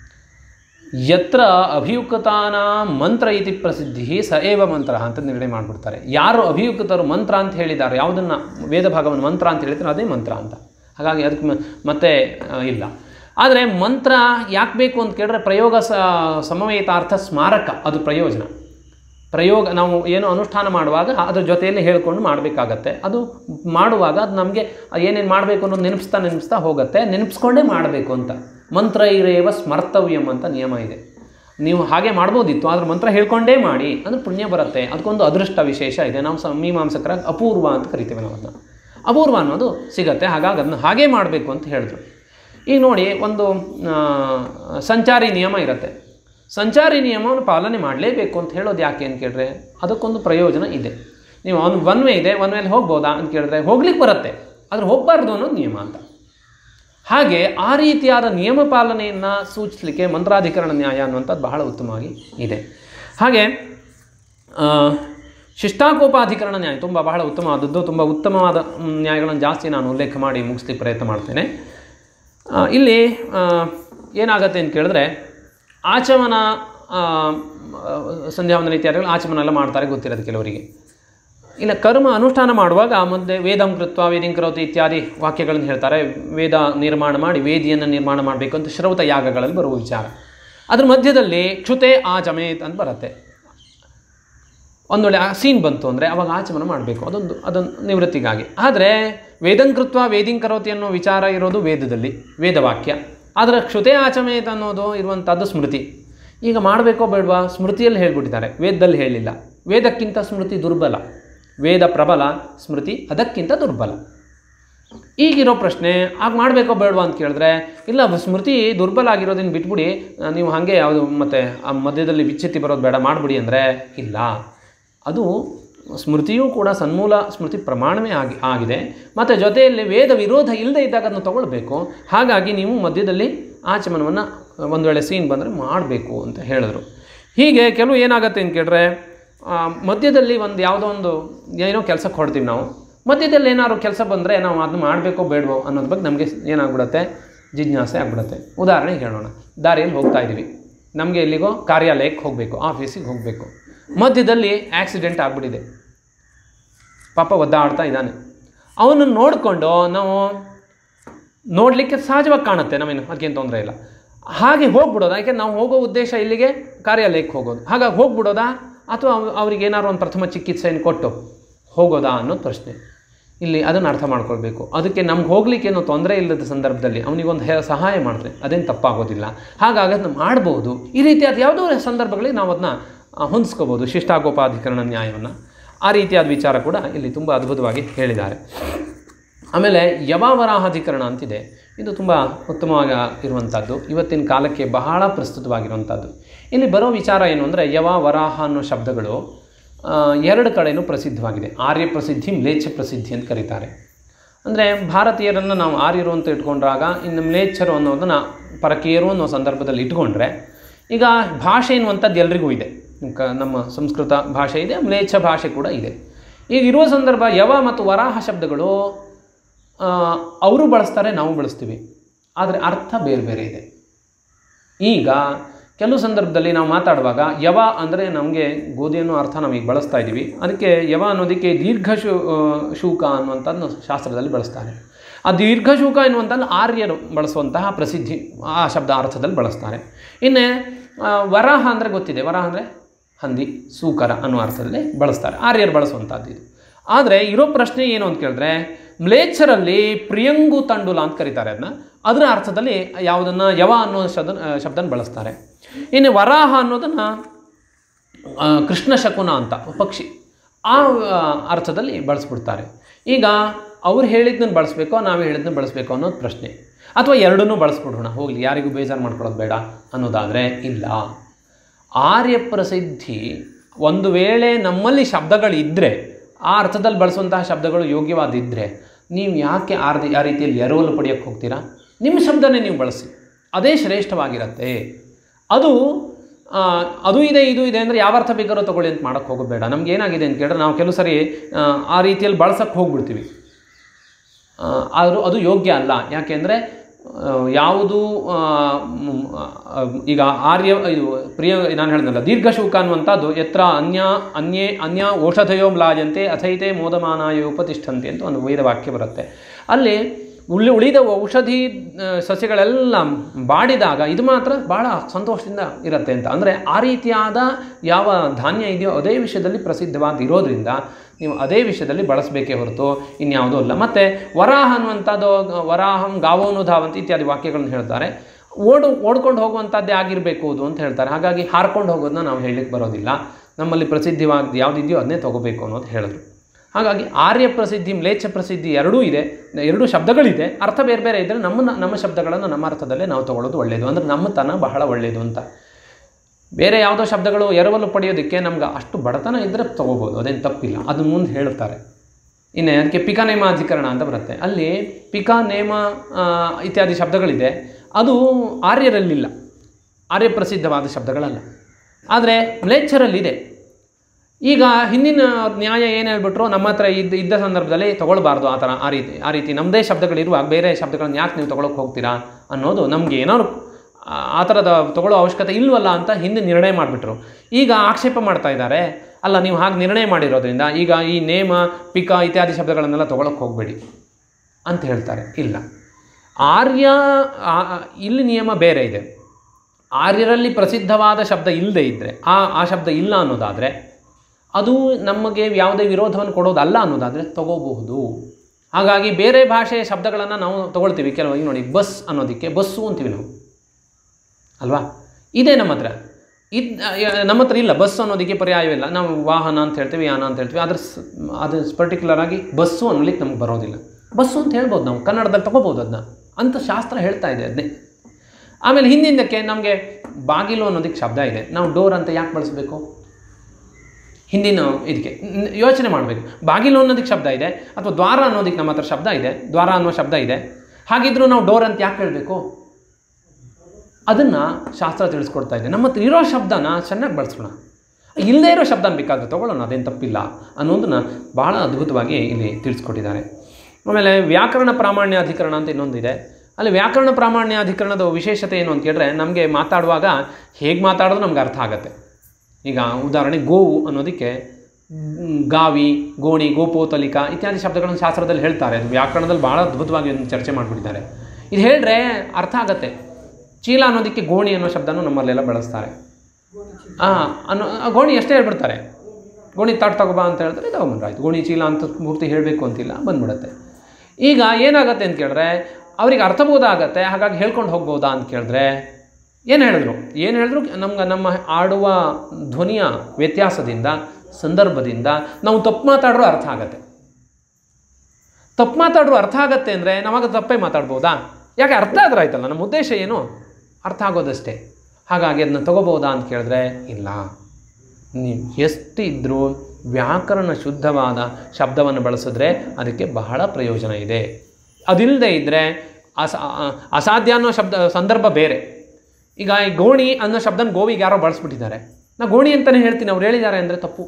[SPEAKER 1] ಯತ್ರ ಅಭಿಯುಕ್ತಾನ ಮಂತ್ರ ಇತಿ ಪ್ರಸಿದ್ಧಿ ಸ ಏವ ಮಂತ್ರ ಅಂತ ನಿರ್ಣಯ ಮಾಡಿಬಿಡ್ತಾರೆ ಯಾರು ಅಭಿಯುಕ್ತರು ಮಂತ್ರ ಅಂತ ಹೇಳಿದ್ದಾರೆ ಯಾವುದನ್ನು ವೇದ ಭಾಗವನ್ನು ಮಂತ್ರ ಅಂತ ಹೇಳಿದ್ರೆ ಅದೇ ಮಂತ್ರ ಅಂತ ಹಾಗಾಗಿ ಅದಕ್ಕೆ ಮ- ಮತ್ತೆ ಆ, ಇಲ್ಲ ಆದರೆ ಮಂತ್ರ ಯಾಕೆ ಬೇಕು ಅಂತ ಕೇಳಿದ್ರೆ ಪ್ರಯೋಗ ಸ ಸಮವೇತಾರ್ಥ ಸ್ಮಾರಕ ಅದು ಪ್ರಯೋಜನ ಪ್ರಯೋಗ ನಾವು ಏನೋ ಅನುಷ್ಠಾನ ಮಾಡುವಾಗ ಅದ್ರ ಜೊತೆಯಲ್ಲಿ ಹೇಳ್ಕೊಂಡು ಮಾಡಬೇಕಾಗತ್ತೆ ಅದು ಮಾಡುವಾಗ ಅದು ನಮಗೆ ಏನೇನು ಮಾಡಬೇಕು ಅನ್ನೋದು ನೆನಪಿಸ್ತಾ ನೆನಪಿಸ್ತಾ ಹೋಗುತ್ತೆ ನೆನಪಿಸ್ಕೊಂಡೇ ಮಾಡಬೇಕು ಅಂತ ಮಂತ್ರ ಇರೇವ ಸ್ಮರ್ತವ್ಯಂ ಅಂತ ನಿಯಮ ಇದೆ ನೀವು ಹಾಗೆ ಮಾಡ್ಬೋದಿತ್ತು ಆದರೆ ಮಂತ್ರ ಹೇಳ್ಕೊಂಡೇ ಮಾಡಿ ಅಂದ್ರೆ ಪುಣ್ಯ ಬರುತ್ತೆ ಅದಕ್ಕೊಂದು ಅದೃಷ್ಟ ವಿಶೇಷ ಇದೆ ನಾವು ಸ ಮೀಮಾಂಸಕರಾಗಿ ಅಪೂರ್ವ ಅಂತ ಕರಿತೀವಿ ನಾವು ಅದನ್ನ ಅಪೂರ್ವ ಅನ್ನೋದು ಸಿಗತ್ತೆ ಹಾಗಾಗಿ ಅದನ್ನ ಹಾಗೇ ಮಾಡಬೇಕು ಅಂತ ಹೇಳಿದ್ರು ಈಗ ನೋಡಿ ಒಂದು ಆ, ಸಂಚಾರಿ ನಿಯಮ ಇರುತ್ತೆ ಸಂಚಾರಿ ನಿಯಮವನ್ನು ಪಾಲನೆ ಮಾಡಲೇಬೇಕು ಅಂತ ಹೇಳೋದು ಯಾಕೆ ಅಂತ ಕೇಳಿದ್ರೆ ಅದಕ್ಕೊಂದು ಪ್ರಯೋಜನ ಇದೆ ನೀವು ಅವ್ನು ಒನ್ ವೇ ಇದೆ ಒನ್ ವೇಲಿ ಹೋಗ್ಬೋದಾ ಅಂತ ಕೇಳಿದ್ರೆ ಹೋಗ್ಲಿಕ್ಕೆ ಬರುತ್ತೆ ಆದರೆ ಹೋಗಬಾರ್ದು ಅನ್ನೋದು ನಿಯಮ ಅಂತ ಹಾಗೆ ಆ ರೀತಿಯಾದ ನಿಯಮ ಪಾಲನೆಯನ್ನು ಸೂಚಿಸಲಿಕ್ಕೆ ಮಂತ್ರಾಧಿಕರಣ ನ್ಯಾಯ ಅನ್ನುವಂಥದ್ದು ಬಹಳ ಉತ್ತಮವಾಗಿ ಇದೆ ಹಾಗೆ ಆ, ಶಿಷ್ಟಾಕೋಪಾಧಿಕರಣ ನ್ಯಾಯ ತುಂಬ ಬಹಳ ಉತ್ತಮವಾದದ್ದು ತುಂಬ ಉತ್ತಮವಾದ ಮ್, ನ್ಯಾಯಗಳನ್ನು ಜಾಸ್ತಿ ನಾನು ಉಲ್ಲೇಖ ಮಾಡಿ ಮುಗಿಸ್ಲಿಕ್ಕೆ ಪ್ರಯತ್ನ ಮಾಡ್ತೇನೆ ಆ, ಇಲ್ಲಿ ಆ, ಏನಾಗತ್ತೆ ಅಂತ ಕೇಳಿದ್ರೆ ಆಚಮನ ಆ, ಆ, ಸಂಧ್ಯಾವಂದನ ಇತ್ಯಾದಿಗಳು ಆಚಮನ ಎಲ್ಲ ಮಾಡ್ತಾರೆ ಗೊತ್ತಿರೋದು ಕೆಲವರಿಗೆ ಇಲ್ಲ ಕರ್ಮ ಅನುಷ್ಠಾನ ಮಾಡುವಾಗ ಮುಂದೆ ವೇದಂ ಕೃತ್ವ ವೇದಿಂ ಕರೋತಿ ಇತ್ಯಾದಿ ವಾಕ್ಯಗಳನ್ನು ಹೇಳ್ತಾರೆ ವೇದ ನಿರ್ಮಾಣ ಮಾಡಿ ವೇದಿಯನ್ನು ನಿರ್ಮಾಣ ಮಾಡಬೇಕು ಅಂತ ಶ್ರೌತ ಯಾಗಗಳಲ್ಲಿ ಬರುವ ವಿಚಾರ ಅದ್ರ ಮಧ್ಯದಲ್ಲಿ ಕ್ಷುತೆ ಆಚಮೇತ್ ಅಂತ ಬರುತ್ತೆ ಒಂದೊಳ್ಳೆ ಸೀನ್ ಬಂತು ಅಂದರೆ ಅವಾಗ ಆಚಮನ ಮಾಡಬೇಕು ಅದೊಂದು ಅದೊಂದು ನಿವೃತ್ತಿಗಾಗಿ ಆದರೆ ವೇದಂಕೃತ್ವ ವೇದಿಂ ಕರೋತಿ ಅನ್ನೋ ವಿಚಾರ ಇರೋದು ವೇದದಲ್ಲಿ ವೇದವಾಕ್ಯ ಆದರೆ ಕ್ಷುತೆ ಆಚಮೇತ್ ಅನ್ನೋದು ಇರುವಂಥದ್ದು ಸ್ಮೃತಿ ಈಗ ಮಾಡಬೇಕೋ ಬೇಡವಾ ಸ್ಮೃತಿಯಲ್ಲಿ ಹೇಳ್ಬಿಟ್ಟಿದ್ದಾರೆ ವೇದದಲ್ಲಿ ಹೇಳಿಲ್ಲ ವೇದಕ್ಕಿಂತ ಸ್ಮೃತಿ ದುರ್ಬಲ ವೇದ ಪ್ರಬಲ ಸ್ಮೃತಿ ಅದಕ್ಕಿಂತ ದುರ್ಬಲ ಈಗಿರೋ ಪ್ರಶ್ನೆ ಆಗ ಮಾಡಬೇಕೋ ಬೇಡವಾ ಅಂತ ಕೇಳಿದ್ರೆ ಇಲ್ಲ ಸ್ಮೃತಿ ದುರ್ಬಲ ಆಗಿರೋದನ್ನ ಬಿಟ್ಬಿಡಿ ಆ, ನೀವು ಹಾಗೆ ಯಾವುದು ಮತ್ತು ಆ ಮಧ್ಯದಲ್ಲಿ ವಿಚ್ಛಿತಿ ಬರೋದು ಬೇಡ ಮಾಡಿಬಿಡಿ ಅಂದರೆ ಇಲ್ಲ ಅದು ಸ್ಮೃತಿಯೂ ಕೂಡ ಸನ್ಮೂಲ ಸ್ಮೃತಿ ಪ್ರಮಾಣವೇ ಆಗಿ ಆಗಿದೆ ಮತ್ತು ಜೊತೆಯಲ್ಲಿ ವೇದ ವಿರೋಧ ಇಲ್ಲದೆ ಇದ್ದಾಗ ಅದನ್ನು ತಗೊಳ್ಬೇಕು ಹಾಗಾಗಿ ನೀವು ಮಧ್ಯದಲ್ಲಿ ಆಚಮನವನ್ನು ಒಂದು ವೇಳೆ ಸೀನ್ ಬಂದರೆ ಮಾಡಬೇಕು ಅಂತ ಹೇಳಿದ್ರು ಹೀಗೆ ಕೆಲವು ಏನಾಗುತ್ತೆ ಅಂತ ಕೇಳಿದ್ರೆ ಆ, ಮಧ್ಯದಲ್ಲಿ ಒಂದು ಯಾವುದೋ ಒಂದು ಏನೋ ಕೆಲಸಕ್ಕೆ ಹೊಡ್ತೀವಿ ನಾವು ಮಧ್ಯದಲ್ಲಿ ಏನಾದ್ರು ಕೆಲಸ ಬಂದರೆ ನಾವು ಅದನ್ನ ಮಾಡಬೇಕೋ ಬೇಡವೋ ಅನ್ನೋದ್ರ ಬಗ್ಗೆ ನಮಗೆ ಏನಾಗ್ಬಿಡುತ್ತೆ ಜಿಜ್ಞಾಸೆ ಆಗ್ಬಿಡುತ್ತೆ ಉದಾಹರಣೆಗೆ ಹೇಳೋಣ ದಾರಿಯಲ್ಲಿ ಹೋಗ್ತಾ ಇದ್ದೀವಿ ನಮಗೆ ಎಲ್ಲಿಗೋ ಕಾರ್ಯಾಲಯಕ್ಕೆ ಹೋಗಬೇಕು ಆಫೀಸಿಗೆ ಹೋಗಬೇಕು ಮಧ್ಯದಲ್ಲಿ ಆಕ್ಸಿಡೆಂಟ್ ಆಗಿಬಿಟ್ಟಿದೆ ಪಾಪ ಒದ್ದಾಡ್ತಾ ಇದ್ದಾನೆ ಅವನನ್ನು ನೋಡಿಕೊಂಡು ನಾವು ನೋಡಲಿಕ್ಕೆ ಸಹಜವಾಗಿ ಕಾಣುತ್ತೆ ನವೇನು ಅದಕ್ಕೇನು ತೊಂದರೆ ಇಲ್ಲ ಹಾಗೆ ಹೋಗ್ಬಿಡೋದಾ ಯಾಕೆ ನಾವು ಹೋಗೋ ಉದ್ದೇಶ ಇಲ್ಲಿಗೆ ಕಾರ್ಯಾಲಯಕ್ಕೆ ಹೋಗೋದು ಹಾಗಾಗಿ ಹೋಗ್ಬಿಡೋದಾ ಅಥವಾ ಅವ್- ಅವ್ರಿಗೆ ಏನಾದ್ರು ಒಂದು ಪ್ರಥಮ ಚಿಕಿತ್ಸೆಯನ್ನು ಕೊಟ್ಟು ಹೋಗೋದಾ ಅನ್ನೋದು ಪ್ರಶ್ನೆ ಇಲ್ಲಿ ಅದನ್ನು ಅರ್ಥ ಮಾಡ್ಕೊಳ್ಬೇಕು ಅದಕ್ಕೆ ನಮ್ಗೆ ಹೋಗ್ಲಿಕ್ಕೆ ಏನೋ ತೊಂದರೆ ಇಲ್ಲದ ಸಂದರ್ಭದಲ್ಲಿ ಅವನಿಗೊಂದು ಹೇ ಸಹಾಯ ಮಾಡಿದ್ರೆ ಅದೇನು ತಪ್ಪಾಗೋದಿಲ್ಲ ಹಾಗಾಗಿ ಅದನ್ನ ಮಾಡ್ಬೋದು ಈ ರೀತಿಯಾದ ಯಾವುದೋ ಸಂದರ್ಭಗಳಿಗೆ ನಾವು ಅದನ್ನ ಹೊಂದಿಸ್ಕೋಬೋದು ಶಿಷ್ಟಾಗೋಪಾಧಿಕರಣ ನ್ಯಾಯವನ್ನು ಆ ರೀತಿಯಾದ ವಿಚಾರ ಕೂಡ ಇಲ್ಲಿ ತುಂಬ ಅದ್ಭುತವಾಗಿ ಹೇಳಿದ್ದಾರೆ ಆಮೇಲೆ ಯವಾವರಾಹಾಧಿಕರಣ ಅಂತಿದೆ ಇದು ತುಂಬ ಉತ್ತಮವಾಗಿ ಇರುವಂಥದ್ದು ಇವತ್ತಿನ ಕಾಲಕ್ಕೆ ಬಹಳ ಪ್ರಸ್ತುತವಾಗಿರುವಂಥದ್ದು ಇಲ್ಲಿ ಬರೋ ವಿಚಾರ ಏನು ಅಂದರೆ ಯವ ವರಾಹ ಅನ್ನೋ ಶಬ್ದಗಳು ಆ, ಎರಡು ಕಡೆನೂ ಪ್ರಸಿದ್ಧವಾಗಿದೆ ಆರ್ಯ ಪ್ರಸಿದ್ಧಿ ಮ್ಲೇಚ್ಛ ಪ್ರಸಿದ್ಧಿ ಅಂತ ಕರೀತಾರೆ ಅಂದರೆ ಭಾರತೀಯರನ್ನು ನಾವು ಆರ್ಯರು ಅಂತ ಇಟ್ಕೊಂಡಾಗ ಇನ್ನು ಮ್ಲೇಚ್ಛರು ಅನ್ನೋದನ್ನು ಪರಕೀಯರು ಅನ್ನೋ ಸಂದರ್ಭದಲ್ಲಿ ಇಟ್ಕೊಂಡ್ರೆ ಈಗ ಭಾಷೆ ಎನ್ನುವಂಥದ್ದು ಎಲ್ರಿಗೂ ಇದೆ ಕ- ನಮ್ಮ ಸಂಸ್ಕೃತ ಭಾಷೆ ಇದೆ ಮ್ಲೇಚ್ಛ ಭಾಷೆ ಕೂಡ ಇದೆ ಈಗ ಇರುವ ಸಂದರ್ಭ ಯವ ಮತ್ತು ವರಾಹ ಶಬ್ದಗಳು ಆ, ಅವರು ಬಳಸ್ತಾರೆ ನಾವು ಬಳಸ್ತೀವಿ ಆದರೆ ಅರ್ಥ ಬೇರೆ ಬೇರೆ ಇದೆ ಈಗ ಕೆಲವು ಸಂದರ್ಭದಲ್ಲಿ ನಾವು ಮಾತಾಡುವಾಗ ಯವ ಅಂದರೆ ನಮಗೆ ಗೋಧಿ ಅನ್ನೋ ಅರ್ಥ ನಾವು ಈಗ ಬಳಸ್ತಾ ಇದ್ದೀವಿ ಅದಕ್ಕೆ ಯವ ಅನ್ನೋದಕ್ಕೆ ದೀರ್ಘ ಶೂ ಆ, ಶೂಕ ಅನ್ನುವಂಥದ್ದು ಶಾಸ್ತ್ರದಲ್ಲಿ ಬಳಸ್ತಾರೆ ಆ ದೀರ್ಘ ಶೂಕ ಎನ್ನುವಂಥದ್ದು ಆರ್ಯರು ಬಳಸುವಂತಹ ಪ್ರಸಿದ್ಧಿ ಆ ಶಬ್ದ ಅರ್ಥದಲ್ಲಿ ಬಳಸ್ತಾರೆ ಇನ್ನು ಆ, ವರಾಹ ಅಂದರೆ ಗೊತ್ತಿದೆ ವರಾಹ ಅಂದರೆ ಹಂದಿ ಸೂಕರ ಅನ್ನೋ ಅರ್ಥದಲ್ಲಿ ಬಳಸ್ತಾರೆ ಆರ್ಯರು ಬಳಸುವಂಥದ್ದು ಇದು ಆದರೆ ಇರೋ ಪ್ರಶ್ನೆ ಏನು ಅಂತ ಕೇಳಿದ್ರೆ ಮ್ಲೇಚ್ಛರಲ್ಲಿ ಪ್ರಿಯಂಗು ತಂಡುಲ ಅಂತ ಕರೀತಾರೆ ಅದನ್ನ ಅದರ ಅರ್ಥದಲ್ಲಿ ಯಾವುದನ್ನು ಯವ ಅನ್ನೋ ಶಬ್ದ ಶಬ್ದನ ಬಳಸ್ತಾರೆ ಇನ್ನು ವರಾಹ ಅನ್ನೋದನ್ನು ಆ, ಕೃಷ್ಣ ಶಕುನ ಅಂತ ಪಕ್ಷಿ ಆ ಆ, ಅರ್ಥದಲ್ಲಿ ಬಳಸ್ಬಿಡ್ತಾರೆ ಈಗ ಅವ್ರು ಹೇಳಿದ್ದನ್ನು ಬಳಸಬೇಕೋ ನಾವು ಹೇಳಿದ್ದನ್ನು ಬಳಸಬೇಕೋ ಅನ್ನೋದು ಪ್ರಶ್ನೆ ಅಥವಾ ಎರಡನ್ನೂ ಬಳಸ್ಬಿಡೋಣ ಹೋಗಲಿ ಯಾರಿಗೂ ಬೇಜಾರು ಮಾಡ್ಕೊಳ್ಳೋದು ಬೇಡ ಅನ್ನೋದಾದರೆ ಇಲ್ಲ ಆರ್ಯ ಪ್ರಸಿದ್ಧಿ ಒಂದು ವೇಳೆ ನಮ್ಮಲ್ಲಿ ಶಬ್ದಗಳಿದ್ದರೆ ಆ ಅರ್ಥದಲ್ಲಿ ಬಳಸುವಂತಹ ಶಬ್ದಗಳು ಯೋಗ್ಯವಾದಿದ್ದರೆ ನೀವು ಯಾಕೆ ಆರ್ ಆ ರೀತಿಯಲ್ಲಿ ಎರವಲು ಪಡೆಯೋಕ್ಕೆ ಹೋಗ್ತೀರಾ ನಿಮ್ಮ ಶಬ್ದನೇ ನೀವು ಬಳಸಿ ಅದೇ ಶ್ರೇಷ್ಠವಾಗಿರತ್ತೆ ಅದು ಆ, ಅದು ಇದೆ ಇದು ಇದೆ ಅಂದರೆ ಯಾವ ಅರ್ಥ ಬೇಕಾದ್ರೂ ತಗೊಳ್ಳಿ ಅಂತ ಮಾಡೋಕ್ಕೆ ಹೋಗೋದು ನಮ್ಗೆ ಏನಾಗಿದೆ ಅಂತ ಕೇಳಿದ್ರೆ ನಾವು ಕೆಲವು ಸರಿ ಆ, ಆ ರೀತಿಯಲ್ಲಿ ಬಳಸಕ್ಕೆ ಹೋಗ್ಬಿಡ್ತೀವಿ ಆ, ಆದರೂ ಅದು ಯೋಗ್ಯ ಅಲ್ಲ ಯಾಕೆಂದರೆ ಯಾವುದು ಆ, ಮ್, ಆ, ಈಗ ಆರ್ಯ ಇದು ಪ್ರಿಯ ನಾನು ಹೇಳಿದ್ನಲ್ಲ ದೀರ್ಘಶೂಕ ಅನ್ನುವಂಥದ್ದು ಎತ್ರ ಅನ್ಯ ಅನ್ಯೇ ಅನ್ಯ ಔಷಧಯೋ ಮ್ಲಾಯಂತೆ ಅಥೈತೆ ಮೋದಮಾನಾಯ ಉಪತಿಷ್ಠಂತೆ ಅಂತ ಒಂದು ವೇದವಾಕ್ಯ ಬರುತ್ತೆ ಅಲ್ಲಿ ಉಳಿ ಉಳಿದ ಔಷಧಿ ಆ, ಸಸ್ಯಗಳೆಲ್ಲ ಬಾಡಿದಾಗ ಇದು ಮಾತ್ರ ಭಾಳ ಸಂತೋಷದಿಂದ ಇರುತ್ತೆ ಅಂತ ಅಂದರೆ ಆ ರೀತಿಯಾದ ಯಾವ ಧಾನ್ಯ ಇದೆಯೋ ಅದೇ ವಿಷಯದಲ್ಲಿ ಪ್ರಸಿದ್ಧವಾದ ಇರೋದ್ರಿಂದ ನೀವು ಅದೇ ವಿಷಯದಲ್ಲಿ ಬಳಸಬೇಕೇ ಹೊರತು ಇನ್ಯಾವುದೂ ಅಲ್ಲ ಮತ್ತು ವರಾಹ ಅನ್ನುವಂಥದ್ದು ವರಾಹಂ ಗಾವೋನು ಧಾವಂತ ಇತ್ಯಾದಿ ವಾಕ್ಯಗಳನ್ನು ಹೇಳ್ತಾರೆ ಓಡು ಓಡ್ಕೊಂಡು ಹೋಗುವಂಥದ್ದೇ ಆಗಿರಬೇಕು ಅದು ಅಂತ ಹೇಳ್ತಾರೆ ಹಾಗಾಗಿ ಹಾರ್ಕೊಂಡು ಹೋಗೋದನ್ನ ನಾವು ಹೇಳಲಿಕ್ಕೆ ಬರೋದಿಲ್ಲ ನಮ್ಮಲ್ಲಿ ಪ್ರಸಿದ್ಧವಾದ ಯಾವುದಿದೆಯೋ ಅದನ್ನೇ ತಗೋಬೇಕು ಅನ್ನೋದು ಹೇಳಿದ್ರು ಹಾಗಾಗಿ ಆರ್ಯ ಪ್ರಸಿದ್ಧಿ ಮ್ಲೇಚ್ಛ ಪ್ರಸಿದ್ಧಿ ಎರಡೂ ಇದೆ ಎರಡೂ ಶಬ್ದಗಳಿದೆ ಅರ್ಥ ಬೇರೆ ಬೇರೆ ಇದ್ದರೆ ನಮ್ಮ ನಮ್ಮ ಶಬ್ದಗಳನ್ನು ನಮ್ಮ ಅರ್ಥದಲ್ಲೇ ನಾವು ತಗೊಳ್ಳೋದು ಒಳ್ಳೆಯದು ಅಂದರೆ ನಮ್ಮತನ ಬಹಳ ಒಳ್ಳೆಯದು ಅಂತ ಬೇರೆ ಯಾವುದೋ ಶಬ್ದಗಳು ಎರವಲು ಪಡೆಯೋದಕ್ಕೆ ನಮ್ಗೆ ಅಷ್ಟು ಬಡತನ ಇದ್ದರೆ ತಗೋಬೋದು ಅದೇನು ತಪ್ಪಿಲ್ಲ ಅದು ಮುಂದೆ ಹೇಳ್ತಾರೆ ಇನ್ನು ಅದಕ್ಕೆ ಪಿಕಾ ನೇಮಾಧಿಕರಣ ಅಂತ ಬರುತ್ತೆ ಅಲ್ಲಿ ಪಿಕಾ ನೇಮ ಆ, ಇತ್ಯಾದಿ ಶಬ್ದಗಳಿದೆ ಅದು ಆರ್ಯರಲ್ಲಿಲ್ಲ ಆರ್ಯ ಪ್ರಸಿದ್ಧವಾದ ಶಬ್ದಗಳಲ್ಲ ಆದರೆ ಮ್ಲೇಚ್ಛರಲ್ಲಿದೆ ಈಗ ಹಿಂದಿನ ನ್ಯಾಯ ಏನು ಹೇಳ್ಬಿಟ್ರು ನಮ್ಮ ಹತ್ರ ಇದ್ದ ಇದ್ದ ಸಂದರ್ಭದಲ್ಲಿ ತೊಗೊಳ್ಬಾರ್ದು ಆ ಥರ ಆ ರೀತಿ ಆ ರೀತಿ ನಮ್ಮದೇ ಶಬ್ದಗಳಿರುವಾಗ ಬೇರೆ ಶಬ್ದಗಳನ್ನ ಯಾಕೆ ನೀವು ತೊಗೊಳಕ್ಕೆ ಹೋಗ್ತೀರಾ ಅನ್ನೋದು ನಮಗೆ ಏನಾದ್ರು ಆ- ಆ ಥರದ ತೊಗೊಳ್ಳೋ ಅವಶ್ಯಕತೆ ಇಲ್ವಲ್ಲ ಅಂತ ಹಿಂದೆ ನಿರ್ಣಯ ಮಾಡಿಬಿಟ್ರು ಈಗ ಆಕ್ಷೇಪ ಮಾಡ್ತಾ ಇದ್ದಾರೆ ಅಲ್ಲ ನೀವು ಹಾಗೆ ನಿರ್ಣಯ ಮಾಡಿರೋದ್ರಿಂದ ಈಗ ಈ ನೇಮ ಪಿಕ ಇತ್ಯಾದಿ ಶಬ್ದಗಳನ್ನೆಲ್ಲ ತೊಗೊಳಕ್ಕೆ ಹೋಗಬೇಡಿ ಅಂತ ಹೇಳ್ತಾರೆ ಇಲ್ಲ ಆರ್ಯ ಆ- ಆ- ಇಲ್ಲಿ ನಿಯಮ ಬೇರೆ ಇದೆ ಆರ್ಯರಲ್ಲಿ ಪ್ರಸಿದ್ಧವಾದ ಶಬ್ದ ಇಲ್ಲದೆ ಇದ್ದರೆ ಆ ಆ ಶಬ್ದ ಇಲ್ಲ ಅನ್ನೋದಾದರೆ ಅದು ನಮಗೆ ಯಾವುದೇ ವಿರೋಧವನ್ನು ಕೊಡೋದಲ್ಲ ಅನ್ನೋದಾದರೆ ತಗೋಬಹುದು ಹಾಗಾಗಿ ಬೇರೆ ಭಾಷೆಯ ಶಬ್ದಗಳನ್ನು ನಾವು ತಗೊಳ್ತೀವಿ ಕೆಲವು ಈಗ ನೋಡಿ ಬಸ್ ಅನ್ನೋದಕ್ಕೆ ಬಸ್ಸು ಅಂತೀವಿ ನಾವು ಅಲ್ವಾ ಇದೆ ನಮ್ಮ ಹತ್ರ ಇದು ನಮ್ಮ ಹತ್ರ ಇಲ್ಲ ಬಸ್ ಅನ್ನೋದಕ್ಕೆ ಪರ್ಯಾಯವಿಲ್ಲ ನಾವು ವಾಹನ ಅಂತ ಹೇಳ್ತೀವಿ ಯಾನ ಅಂತ ಹೇಳ್ತೀವಿ ಅದ್ರ ಸ್- ಅದು ಪರ್ಟಿಕ್ಯುಲರ್ ಆಗಿ ಬಸ್ಸು ಅನ್ನಲಿಕ್ಕೆ ನಮ್ಗೆ ಬರೋದಿಲ್ಲ ಬಸ್ಸು ಅಂತ ಹೇಳ್ಬೋದು ನಾವು ಕನ್ನಡದಲ್ಲಿ ತಗೋಬೋದು ಅದನ್ನ ಅಂತ ಶಾಸ್ತ್ರ ಹೇಳ್ತಾ ಇದೆ ಅದನ್ನೇ ಆಮೇಲೆ ಹಿಂದಿಂದಕ್ಕೆ ನಮಗೆ ಬಾಗಿಲು ಅನ್ನೋದಕ್ಕೆ ಶಬ್ದ ಇದೆ ನಾವು ಡೋರ್ ಅಂತ ಯಾಕೆ ಬಳಸಬೇಕು ಹಿಂದಿನ ಇದಕ್ಕೆ ನ್- ಯೋಚನೆ ಮಾಡಬೇಕು ಬಾಗಿಲು ಅನ್ನೋದಕ್ಕೆ ಶಬ್ದ ಇದೆ ಅಥವಾ ದ್ವಾರ ಅನ್ನೋದಕ್ಕೆ ನಮ್ಮ ಹತ್ರ ಶಬ್ದ ಇದೆ ದ್ವಾರ ಅನ್ನೋ ಶಬ್ದ ಇದೆ ಹಾಗಿದ್ರೂ ನಾವು ಡೋರ್ ಅಂತ ಯಾಕೆ ಹೇಳಬೇಕು ಅದನ್ನು ಶಾಸ್ತ್ರ ತಿಳಿಸ್ಕೊಡ್ತಾ ಇದೆ ನಮ್ಮ ಹತ್ರ ಇರೋ ಶಬ್ದನ ಚೆನ್ನಾಗಿ ಬಳಸೋಣ ಇಲ್ಲದೇ ಇರೋ ಶಬ್ದನ ಬೇಕಾದ್ರೆ ತೊಗೊಳ್ಳೋಣ ಅದೇನು ತಪ್ಪಿಲ್ಲ ಅನ್ನೋದನ್ನ ಭಾಳ ಅದ್ಭುತವಾಗಿ ಇಲ್ಲಿ ತಿಳಿಸ್ಕೊಟ್ಟಿದ್ದಾರೆ ಆಮೇಲೆ ವ್ಯಾಕರಣ ಪ್ರಾಮಾಣ್ಯಾಧಿಕರಣ ಅಂತ ಇನ್ನೊಂದಿದೆ ಅಲ್ಲಿ ವ್ಯಾಕರಣ ಪ್ರಾಮಾಣ್ಯಾಧಿಕರಣದ ವಿಶೇಷತೆ ಏನು ಅಂತ ಕೇಳಿದ್ರೆ ನಮಗೆ ಮಾತಾಡುವಾಗ ಹೇಗೆ ಮಾತಾಡೋದು ನಮ್ಗೆ ಅರ್ಥ ಆಗುತ್ತೆ ಈಗ ಉದಾಹರಣೆ ಗೋವು ಅನ್ನೋದಕ್ಕೆ ಮ್, ಗಾವಿ ಗೋಣಿ ಗೋಪೋತಲಿಕ ಇತ್ಯಾದಿ ಶಬ್ದಗಳನ್ನು ಶಾಸ್ತ್ರದಲ್ಲಿ ಹೇಳ್ತಾರೆ ಅದು ವ್ಯಾಕರಣದಲ್ಲಿ ಭಾಳ ಅದ್ಭುತವಾಗಿ ಒಂದು ಚರ್ಚೆ ಮಾಡಿಬಿಟ್ಟಿದ್ದಾರೆ ಇದು ಹೇಳಿದ್ರೆ ಅರ್ಥ ಆಗತ್ತೆ ಚೀಲ ಅನ್ನೋದಕ್ಕೆ ಗೋಣಿ ಅನ್ನೋ ಶಬ್ದನೂ ನಮ್ಮಲ್ಲೆಲ್ಲ ಬಳಸ್ತಾರೆ ಹಾಂ ಅನ್ನೋ ಆ ಗೋಣಿ ಅಷ್ಟೇ ಹೇಳ್ಬಿಡ್ತಾರೆ ಗೋಣಿ ತಾಟ್ ತಗೋಬಾ ಅಂತ ಹೇಳಿದ್ರೆ ತಗೊಂಬಂದ್ರೆ ಆಯ್ತು ಗೋಣಿ ಚೀಲ ಅಂತ ಪೂರ್ತಿ ಹೇಳಬೇಕು ಅಂತಿಲ್ಲ ಬಂದ್ಬಿಡುತ್ತೆ ಈಗ ಏನಾಗತ್ತೆ ಅಂತ ಕೇಳಿದ್ರೆ ಅವ್ರಿಗೆ ಅರ್ಥಬೋಧ ಆಗತ್ತೆ ಹಾಗಾಗಿ ಹೇಳ್ಕೊಂಡು ಹೋಗ್ಬೋದಾ ಅಂತ ಕೇಳಿದ್ರೆ ಏನು ಹೇಳಿದ್ರು ಏನು ಹೇಳಿದ್ರು ನಮ್ಗೆ ನಮ್ಮ ಆಡುವ ಧ್ವನಿಯ ವ್ಯತ್ಯಾಸದಿಂದ ಸಂದರ್ಭದಿಂದ ನಾವು ತಪ್ಪು ಮಾತಾಡ್ರೂ ಅರ್ಥ ಆಗತ್ತೆ ತಪ್ಪು ಮಾತಾಡ್ರು ಅರ್ಥ ಆಗತ್ತೆ ಅಂದರೆ ನಾವಾಗ ತಪ್ಪೇ ಮಾತಾಡ್ಬೋದಾ ಯಾಕೆ ಅರ್ಥ ಆದ್ರೆ ಆಯ್ತಲ್ಲ ನಮ್ಮ ಉದ್ದೇಶ ಏನು ಅರ್ಥ ಆಗೋದಷ್ಟೇ ಹಾಗಾಗಿ ಅದನ್ನ ತಗೋಬೋದಾ ಅಂತ ಕೇಳಿದ್ರೆ ಇಲ್ಲ ನೀವು ಎಷ್ಟು ಇದ್ದರೂ ವ್ಯಾಕರಣ ಶುದ್ಧವಾದ ಶಬ್ದವನ್ನು ಬಳಸಿದ್ರೆ ಅದಕ್ಕೆ ಬಹಳ ಪ್ರಯೋಜನ ಇದೆ ಅದಿಲ್ಲದೆ ಇದ್ದರೆ ಅಸ ಅ- ಅಸಾಧ್ಯ ಅನ್ನೋ ಶಬ್ದ ಸಂದರ್ಭ ಬೇರೆ ಈಗ ಈ ಗೋಣಿ ಅನ್ನೋ ಶಬ್ದನ ಗೋವಿಗೆ ಯಾರೋ ಬಳಸ್ಬಿಟ್ಟಿದ್ದಾರೆ ನಾ ಗೋಣಿ ಅಂತಲೇ ಹೇಳ್ತೀನಿ ಅವ್ರು ಹೇಳಿದ್ದಾರೆ ಅಂದರೆ ತಪ್ಪು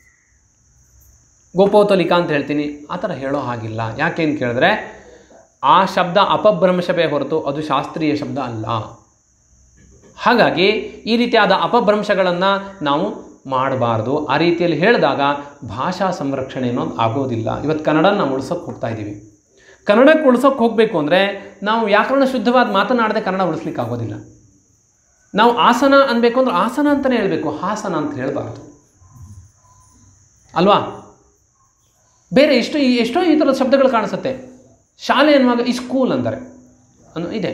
[SPEAKER 1] ಗೋಪೋತಲಿಕ ಅಂತ ಹೇಳ್ತೀನಿ ಆ ಥರ ಹೇಳೋ ಹಾಗಿಲ್ಲ ಯಾಕೆ ಅಂತ ಕೇಳಿದ್ರೆ ಆ ಶಬ್ದ ಅಪಭ್ರಂಶವೇ ಹೊರತು ಅದು ಶಾಸ್ತ್ರೀಯ ಶಬ್ದ ಅಲ್ಲ ಹಾಗಾಗಿ ಈ ರೀತಿಯಾದ ಅಪಭ್ರಂಶಗಳನ್ನು ನಾವು ಮಾಡಬಾರ್ದು ಆ ರೀತಿಯಲ್ಲಿ ಹೇಳಿದಾಗ ಭಾಷಾ ಸಂರಕ್ಷಣೆ ಅನ್ನೋದು ಆಗೋದಿಲ್ಲ ಇವತ್ತು ಕನ್ನಡ ನಾವು ಉಳ್ಸೋಕ್ಕೆ ಹೋಗ್ತಾ ಇದ್ದೀವಿ ಕನ್ನಡಕ್ಕೆ ಉಳ್ಸೋಕ್ಕೆ ಹೋಗಬೇಕು ಅಂದರೆ ನಾವು ವ್ಯಾಕರಣ ಶುದ್ಧವಾದ ಮಾತನಾಡದೆ ಕನ್ನಡ ಉಳಿಸ್ಲಿಕ್ಕೆ ಆಗೋದಿಲ್ಲ ನಾವು ಆಸನ ಅನ್ಬೇಕು ಅಂದ್ರೆ ಆಸನ ಅಂತಲೇ ಹೇಳಬೇಕು ಹಾಸನ ಅಂತ ಹೇಳಬಾರ್ದು ಅಲ್ವಾ ಬೇರೆ ಎಷ್ಟು ಎಷ್ಟೋ ಈ ಥರದ ಶಬ್ದಗಳು ಕಾಣಿಸುತ್ತೆ ಶಾಲೆ ಅನ್ನುವಾಗ ಈ ಸ್ಕೂಲ್ ಅಂತಾರೆ ಅನ್ನೋ ಇದೆ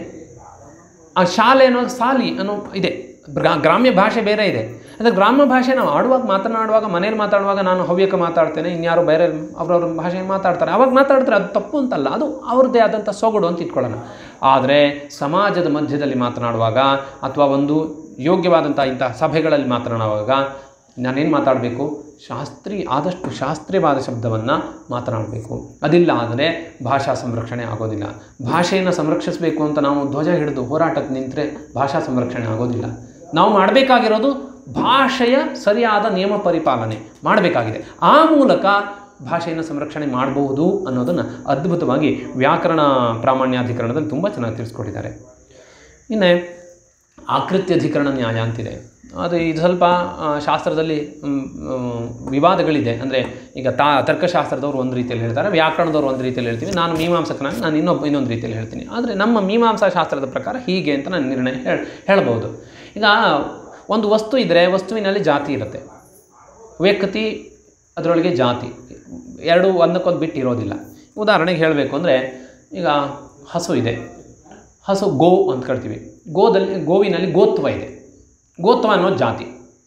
[SPEAKER 1] ಆ ಶಾಲೆ ಅನ್ನುವಾಗ ಸಾಲಿ ಅನ್ನೋ ಇದೆ ಗ್ರಾ ಗ್ರಾಮ್ಯ ಭಾಷೆ ಬೇರೆ ಇದೆ ಅಂದರೆ ಗ್ರಾಮ್ಯ ಭಾಷೆ ನಾವು ಆಡುವಾಗ ಮಾತನಾಡುವಾಗ ಮನೇಲಿ ಮಾತಾಡುವಾಗ ನಾನು ಹವ್ಯಕ ಮಾತಾಡ್ತೇನೆ ಇನ್ಯಾರು ಬೇರೆ ಅವ್ರವ್ರ ಭಾಷೆ ಮಾತಾಡ್ತಾರೆ ಅವಾಗ ಮಾತಾಡ್ತಾರೆ ಅದು ತಪ್ಪು ಅಂತಲ್ಲ ಅದು ಅವ್ರದ್ದೇ ಆದಂಥ ಸೊಗಡು ಅಂತ ಇಟ್ಕೊಳ್ಳೋಣ ಆದರೆ ಸಮಾಜದ ಮಧ್ಯದಲ್ಲಿ ಮಾತನಾಡುವಾಗ ಅಥವಾ ಒಂದು ಯೋಗ್ಯವಾದಂಥ ಇಂಥ ಸಭೆಗಳಲ್ಲಿ ಮಾತನಾಡುವಾಗ ನಾನೇನು ಮಾತಾಡಬೇಕು ಶಾಸ್ತ್ರೀ ಆದಷ್ಟು ಶಾಸ್ತ್ರೀಯವಾದ ಶಬ್ದವನ್ನು ಮಾತನಾಡಬೇಕು ಅದಿಲ್ಲ ಆದರೆ ಭಾಷಾ ಸಂರಕ್ಷಣೆ ಆಗೋದಿಲ್ಲ ಭಾಷೆಯನ್ನು ಸಂರಕ್ಷಿಸಬೇಕು ಅಂತ ನಾವು ಧ್ವಜ ಹಿಡಿದು ಹೋರಾಟಕ್ಕೆ ನಿಂತರೆ ಭಾಷಾ ಸಂರಕ್ಷಣೆ ಆಗೋದಿಲ್ಲ ನಾವು ಮಾಡಬೇಕಾಗಿರೋದು ಭಾಷೆಯ ಸರಿಯಾದ ನಿಯಮ ಪರಿಪಾಲನೆ ಮಾಡಬೇಕಾಗಿದೆ ಆ ಮೂಲಕ ಭಾಷೆಯನ್ನು ಸಂರಕ್ಷಣೆ ಮಾಡಬಹುದು ಅನ್ನೋದನ್ನು ಅದ್ಭುತವಾಗಿ ವ್ಯಾಕರಣ ಪ್ರಾಮಾಣ್ಯಾಧಿಕರಣದಲ್ಲಿ ತುಂಬ ಚೆನ್ನಾಗಿ ತಿಳಿಸ್ಕೊಟ್ಟಿದ್ದಾರೆ ಇನ್ನು ಆಕೃತ್ಯಧಿಕರಣ ನ್ಯಾಯ ಅಂತಿದೆ ಅದು ಇದು ಸ್ವಲ್ಪ ಆ, ಶಾಸ್ತ್ರದಲ್ಲಿ ಮ್, ಮ್, ವಿವಾದಗಳಿದೆ ಅಂದರೆ ಈಗ ತಾ ತರ್ಕಶಾಸ್ತ್ರದವ್ರು ಒಂದು ರೀತಿಯಲ್ಲಿ ಹೇಳ್ತಾರೆ ವ್ಯಾಕರಣದವ್ರು ಒಂದು ರೀತಿಯಲ್ಲಿ ಹೇಳ್ತೀವಿ ನಾನು ಮೀಮಾಂಸಕನಾಗಿ ನಾನು ಇನ್ನೊಬ್ಬ ಇನ್ನೊಂದು ರೀತಿಯಲ್ಲಿ ಹೇಳ್ತೀನಿ ಆದರೆ ನಮ್ಮ ಮೀಮಾಂಸಾ ಶಾಸ್ತ್ರದ ಪ್ರಕಾರ ಹೀಗೆ ಅಂತ ನಾನು ನಿರ್ಣಯ ಹೇಳ ಹೇಳ್ಬೋದು ಈಗ ಒಂದು ವಸ್ತು ಇದ್ದರೆ ವಸ್ತುವಿನಲ್ಲಿ ಜಾತಿ ಇರುತ್ತೆ ವ್ಯಕ್ತಿ ಅದರೊಳಗೆ ಜಾತಿ ಎರಡು ಒಂದಕ್ಕೊಂದು ಬಿಟ್ಟು ಇರೋದಿಲ್ಲ ಉದಾಹರಣೆಗೆ ಹೇಳಬೇಕು ಅಂದರೆ ಈಗ ಹಸು ಇದೆ ಹಸು ಗೋ ಅಂತ ಕರಿತೀವಿ ಗೋದಲ್ಲಿ ಗೋವಿನಲ್ಲಿ ಗೋತ್ವ ಇದೆ ಗೋತ್ವ ಅನ್ನೋ ಜಾತಿ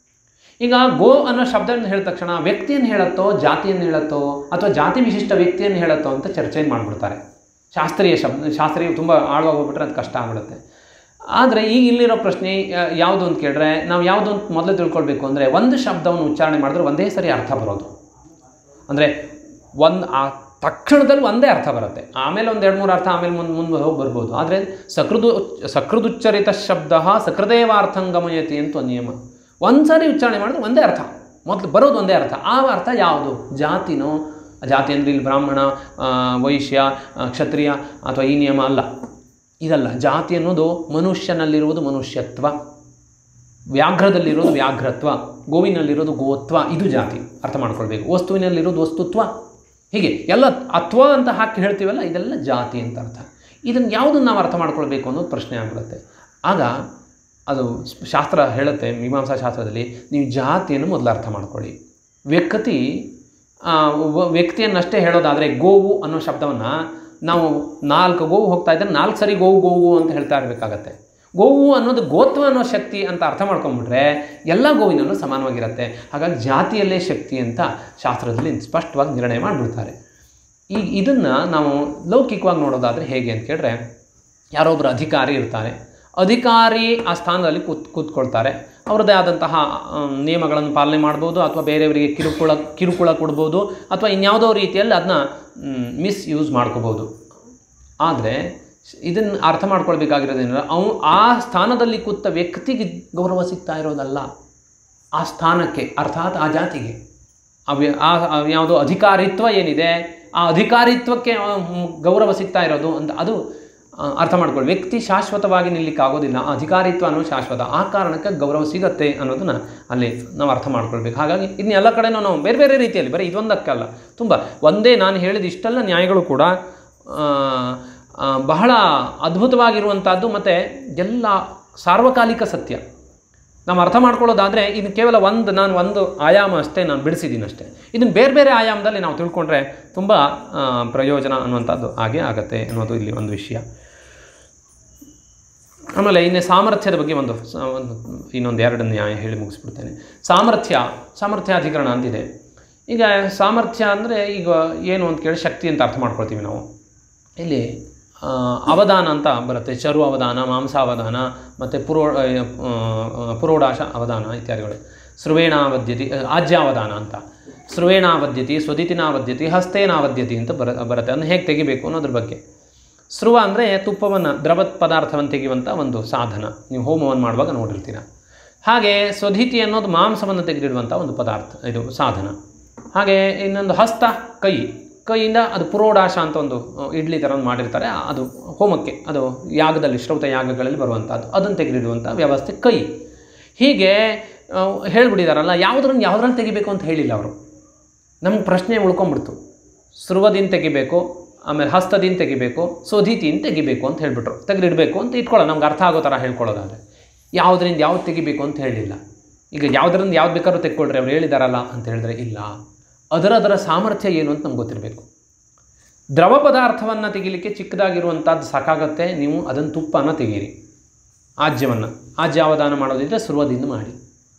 [SPEAKER 1] ಈಗ ಗೋ ಅನ್ನೋ ಶಬ್ದವನ್ನು ಹೇಳಿದ ತಕ್ಷಣ ವ್ಯಕ್ತಿಯನ್ನು ಹೇಳುತ್ತೋ ಜಾತಿಯನ್ನು ಹೇಳುತ್ತೋ ಅಥವಾ ಜಾತಿ ವಿಶಿಷ್ಟ ವ್ಯಕ್ತಿಯನ್ನು ಹೇಳುತ್ತೋ ಅಂತ ಚರ್ಚೆಯನ್ನು ಮಾಡಿಬಿಡ್ತಾರೆ ಶಾಸ್ತ್ರೀಯ ಶಬ್ದ ಶಾಸ್ತ್ರೀಯ ತುಂಬ ಆಳವಾಗಿ ಹೋಗ್ಬಿಟ್ರೆ ಅದು ಕಷ್ಟ ಆಗ್ಬಿಡುತ್ತೆ ಆದರೆ ಈಗ ಇಲ್ಲಿರೋ ಪ್ರಶ್ನೆ ಯಾ- ಯಾವುದು ಅಂತ ಕೇಳಿದ್ರೆ ನಾವು ಯಾವುದು ಅಂತ ಮೊದಲು ತಿಳ್ಕೊಳ್ಬೇಕು ಅಂದರೆ ಒಂದು ಶಬ್ದವನ್ನು ಉಚ್ಚಾರಣೆ ಮಾಡಿದ್ರೆ ಒಂದೇ ಸರಿ ಅರ್ಥ ಬರೋದು ಅಂದರೆ ಒಂದು ಆ ತಕ್ಷಣದಲ್ಲಿ ಒಂದೇ ಅರ್ಥ ಬರುತ್ತೆ ಆಮೇಲೆ ಒಂದು ಎರಡು ಮೂರು ಅರ್ಥ ಆಮೇಲೆ ಮುಂದೆ ಮುಂದೆ ಹೋಗಿ ಬರ್ಬೋದು ಆದರೆ ಸಕೃದು ಸಕೃದುಚ್ಚರಿತ ಶಬ್ದ ಸಕೃದೇವಾರ್ಥಂಗಮಯತಿ ಅಂತ ಒಂದು ನಿಯಮ ಒಂದು ಸಾರಿ ಉಚ್ಚಾರಣೆ ಮಾಡಿದ್ರೆ ಒಂದೇ ಅರ್ಥ ಮೊದಲು ಬರೋದು ಒಂದೇ ಅರ್ಥ ಆ ಅರ್ಥ ಯಾವುದು ಜಾತಿನೋ ಜಾತಿ ಅಂದರೆ ಇಲ್ಲಿ ಬ್ರಾಹ್ಮಣ ಆ, ವೈಶ್ಯ ಆ, ಕ್ಷತ್ರಿಯ ಅಥವಾ ಈ ನಿಯಮ ಅಲ್ಲ ಇದಲ್ಲ ಜಾತಿ ಅನ್ನೋದು ಮನುಷ್ಯನಲ್ಲಿರುವುದು ಮನುಷ್ಯತ್ವ ವ್ಯಾಘ್ರದಲ್ಲಿರೋದು ವ್ಯಾಘ್ರತ್ವ ಗೋವಿನಲ್ಲಿರೋದು ಗೋತ್ವ ಇದು ಜಾತಿ ಅರ್ಥ ಮಾಡ್ಕೊಳ್ಬೇಕು ವಸ್ತುವಿನಲ್ಲಿರೋದು ವಸ್ತುತ್ವ ಹೀಗೆ ಎಲ್ಲ ಅತ್ವ ಅಂತ ಹಾಕಿ ಹೇಳ್ತೀವಲ್ಲ ಇದೆಲ್ಲ ಜಾತಿ ಅಂತ ಅರ್ಥ ಇದನ್ನು ಯಾವುದನ್ನು ನಾವು ಅರ್ಥ ಮಾಡ್ಕೊಳ್ಬೇಕು ಅನ್ನೋದು ಪ್ರಶ್ನೆ ಆಗ್ಬಿಡುತ್ತೆ ಆಗ ಅದು ಶಾಸ್ತ್ರ ಹೇಳುತ್ತೆ ಮೀಮಾಂಸಾ ಶಾಸ್ತ್ರದಲ್ಲಿ ನೀವು ಜಾತಿಯನ್ನು ಮೊದಲು ಅರ್ಥ ಮಾಡ್ಕೊಳ್ಳಿ ವ್ಯಕ್ತಿ ಆ, ವ- ವ್ಯಕ್ತಿಯನ್ನಷ್ಟೇ ಹೇಳೋದಾದರೆ ಗೋವು ಅನ್ನೋ ಶಬ್ದವನ್ನು ನಾವು ನಾಲ್ಕು ಗೋವು ಹೋಗ್ತಾ ಇದ್ದರೆ ನಾಲ್ಕು ಸರಿ ಗೋವು ಗೋವು ಅಂತ ಹೇಳ್ತಾ ಇರಬೇಕಾಗತ್ತೆ ಗೋವು ಅನ್ನೋದು ಗೋತ್ವ ಅನ್ನೋ ಶಕ್ತಿ ಅಂತ ಅರ್ಥ ಮಾಡ್ಕೊಂಡ್ಬಿಟ್ರೆ ಎಲ್ಲ ಗೋವಿನಲ್ಲೂ ಸಮಾನವಾಗಿರುತ್ತೆ ಹಾಗಾಗಿ ಜಾತಿಯಲ್ಲೇ ಶಕ್ತಿ ಅಂತ ಶಾಸ್ತ್ರದಲ್ಲಿ ಸ್ಪಷ್ಟವಾಗಿ ನಿರ್ಣಯ ಮಾಡಿಬಿಡ್ತಾರೆ ಈಗ ಇದನ್ನು ನಾವು ಲೌಕಿಕವಾಗಿ ನೋಡೋದಾದರೆ ಹೇಗೆ ಅಂತ ಕೇಳಿದ್ರೆ ಯಾರೊಬ್ಬರು ಅಧಿಕಾರಿ ಇರ್ತಾರೆ ಅಧಿಕಾರಿ ಆ ಸ್ಥಾನದಲ್ಲಿ ಕೂತ್ ಕೂತ್ಕೊಳ್ತಾರೆ ಅವರದ್ದೇ ಆದಂತಹ ಆಮ್, ನಿಯಮಗಳನ್ನು ಪಾಲನೆ ಮಾಡ್ಬೋದು ಅಥವಾ ಬೇರೆಯವರಿಗೆ ಕಿರುಕುಳ ಕಿರುಕುಳ ಕೊಡ್ಬೋದು ಅಥವಾ ಇನ್ಯಾವುದೋ ರೀತಿಯಲ್ಲಿ ಅದನ್ನ ಮಿಸ್ ಯೂಸ್ ಮಾಡ್ಕೋಬೋದು ಆದರೆ ಇದನ್ನು ಅರ್ಥ ಮಾಡ್ಕೊಳ್ಬೇಕಾಗಿರೋದೇನಂದ್ರೆ ಅವು ಆ ಸ್ಥಾನದಲ್ಲಿ ಕೂತ ವ್ಯಕ್ತಿಗೆ ಗೌರವ ಸಿಗ್ತಾ ಇರೋದಲ್ಲ ಆ ಸ್ಥಾನಕ್ಕೆ ಅರ್ಥಾತ್ ಆ ಜಾತಿಗೆ ಅವ್ಯ ಆ ಆ ಯಾವುದೋ ಅಧಿಕಾರಿತ್ವ ಏನಿದೆ ಆ ಅಧಿಕಾರಿತ್ವಕ್ಕೆ ಆ, ಮ್, ಗೌರವ ಸಿಗ್ತಾ ಇರೋದು ಅಂತ ಅದು ಆ, ಅರ್ಥ ಮಾಡ್ಕೊಳ್ಳಿ ವ್ಯಕ್ತಿ ಶಾಶ್ವತವಾಗಿ ನಿಲ್ಲಿಕ್ಕಾಗೋದಿಲ್ಲ ಆ ಅಧಿಕಾರಿತ್ವ ಅನ್ನೋದು ಶಾಶ್ವತ ಆ ಕಾರಣಕ್ಕೆ ಗೌರವ ಸಿಗತ್ತೆ ಅನ್ನೋದನ್ನ ಅಲ್ಲಿ ನಾವು ಅರ್ಥ ಮಾಡ್ಕೊಳ್ಬೇಕು ಹಾಗಾಗಿ ಇನ್ನು ಎಲ್ಲ ಕಡೆನೂ ನಾವು ಬೇರೆ ಬೇರೆ ರೀತಿಯಲ್ಲಿ ಬರೀ ಇದೊಂದಕ್ಕಲ್ಲ ತುಂಬ ಒಂದೇ ನಾನು ಹೇಳಿದ ಇಷ್ಟೆಲ್ಲ ನ್ಯಾಯಗಳು ಕೂಡ ಆ, ಆ, ಬಹಳ ಅದ್ಭುತವಾಗಿರುವಂಥದ್ದು ಮತ್ತು ಎಲ್ಲ ಸಾರ್ವಕಾಲಿಕ ಸತ್ಯ ನಾವು ಅರ್ಥ ಮಾಡ್ಕೊಳ್ಳೋದಾದರೆ ಇದು ಕೇವಲ ಒಂದು ನಾನು ಒಂದು ಆಯಾಮ ಅಷ್ಟೇ ನಾನು ಬಿಡಿಸಿದ್ದೀನಿ ಅಷ್ಟೇ ಇದನ್ನು ಬೇರೆ ಬೇರೆ ಆಯಾಮದಲ್ಲಿ ನಾವು ತಿಳ್ಕೊಂಡ್ರೆ ತುಂಬ ಆ, ಪ್ರಯೋಜನ ಅನ್ನುವಂಥದ್ದು ಹಾಗೆ ಆಗತ್ತೆ ಅನ್ನೋದು ಇಲ್ಲಿ ಒಂದು ವಿಷಯ ಆಮೇಲೆ ಇನ್ನು ಸಾಮರ್ಥ್ಯದ ಬಗ್ಗೆ ಒಂದು ಸ- ಒಂದು ಇನ್ನೊಂದು ಎರಡು ನ್ಯಾಯ ಹೇಳಿ ಮುಗಿಸ್ಬಿಡ್ತೇನೆ ಸಾಮರ್ಥ್ಯ ಸಾಮರ್ಥ್ಯಾಧಿಕರಣ ಅಂತಿದೆ ಈಗ ಸಾಮರ್ಥ್ಯ ಅಂದರೆ ಈಗ ಏನು ಅಂತ ಕೇಳಿ ಶಕ್ತಿ ಅಂತ ಅರ್ಥ ಮಾಡ್ಕೊಳ್ತೀವಿ ನಾವು ಇಲ್ಲಿ ಆ, ಅವಧಾನ ಅಂತ ಬರುತ್ತೆ ಚರು ಅವಧಾನ ಮಾಂಸಾವಧಾನ ಮತ್ತು ಪುರೋ ಆ, ಆ, ಪುರೋಡಾಶ ಅವಧಾನ ಇತ್ಯಾದಿಗಳು ಸ್ರುವೇಣಾವದ್ಯತಿ ಆಜ್ಯಾವಧಾನ ಅಂತ ಸ್ರುವೇಣಾವದ್ಯತಿ ಸ್ವದಿತಿನಾವದ್ಯತಿ ಹಸ್ತೇನಾವದ್ಯತಿ ಅಂತ ಬರ ಬರುತ್ತೆ ಅದನ್ನು ಹೇಗೆ ತೆಗಿಬೇಕು ಅನ್ನೋದ್ರ ಬಗ್ಗೆ ಸ್ರುವ ಅಂದರೆ ತುಪ್ಪವನ್ನು ದ್ರವ ಪದಾರ್ಥವನ್ನು ತೆಗೆಯುವಂಥ ಒಂದು ಸಾಧನ ನೀವು ಹೋಮವನ್ನು ಮಾಡುವಾಗ ನೋಡಿರ್ತೀರ ಹಾಗೆ ಸ್ವಧಿತಿ ಅನ್ನೋದು ಮಾಂಸವನ್ನು ತೆಗೆದಿಡುವಂಥ ಒಂದು ಪದಾರ್ಥ ಇದು ಸಾಧನ ಹಾಗೆ ಇನ್ನೊಂದು ಹಸ್ತ ಕೈ ಕೈಯಿಂದ ಅದು ಪುರೋಡಾಶ ಅಂತ ಒಂದು ಅಹ್, ಇಡ್ಲಿ ಥರ ಒಂದು ಮಾಡಿರ್ತಾರೆ ಅದು ಹೋಮಕ್ಕೆ ಅದು ಯಾಗದಲ್ಲಿ ಶ್ರೌತ ಯಾಗಗಳಲ್ಲಿ ಬರುವಂಥದ್ದು ಅದನ್ನು ತೆಗೆದಿಡುವಂಥ ವ್ಯವಸ್ಥೆ ಕೈ ಹೀಗೆ ಅಹ್, ಹೇಳ್ಬಿಟ್ಟಿದಾರಲ್ಲ ಯಾವುದ್ರನ್ನು ಯಾವುದ್ರಲ್ಲಿ ತೆಗಿಬೇಕು ಅಂತ ಹೇಳಿಲ್ಲ ಅವರು ನಮ್ಗೆ ಪ್ರಶ್ನೆ ಉಳ್ಕೊಂಬಿಡ್ತು ಸ್ರುವದಿಂದ ತೆಗಿಬೇಕು ಆಮೇಲೆ ಹಸ್ತದಿಂದ ತೆಗಿಬೇಕು ಸ್ವಧಿತಿಯಿಂದ ತೆಗಿಬೇಕು ಅಂತ ಹೇಳ್ಬಿಟ್ರು ತೆಗೆದಿಡಬೇಕು ಅಂತ ಇಟ್ಕೊಳ್ಳೋ ನಮ್ಗೆ ಅರ್ಥ ಆಗೋ ಥರ ಹೇಳ್ಕೊಳ್ಳೋದಾದ್ರೆ ಯಾವುದರಿಂದ ಯಾವ್ದು ತೆಗಿಬೇಕು ಅಂತ ಹೇಳಿಲ್ಲ ಈಗ ಯಾವುದರಿಂದ ಯಾವ್ದು ಬೇಕಾದ್ರೂ ತೆಕ್ಕೊಳ್ರಿ ಅವ್ರು ಹೇಳಿದಾರಲ್ಲ ಅಂತ ಹೇಳಿದ್ರೆ ಇಲ್ಲ ಅದರ ಅದರ ಸಾಮರ್ಥ್ಯ ಏನು ಅಂತ ನಮ್ಗೆ ಗೊತ್ತಿರಬೇಕು ದ್ರವ ಪದಾರ್ಥವನ್ನು ತೆಗಿಲಿಕ್ಕೆ ಚಿಕ್ಕದಾಗಿರುವಂಥದ್ದು ಸಾಕಾಗತ್ತೆ ನೀವು ಅದನ್ನು ತುಪ್ಪನ ತೆಗೀರಿ ಆಜ್ಯವನ್ನು ಆಜ್ಯಾವಧಾನ ಮಾಡೋದಿದ್ರೆ ಸುರುವದಿಂದ ಮಾಡಿ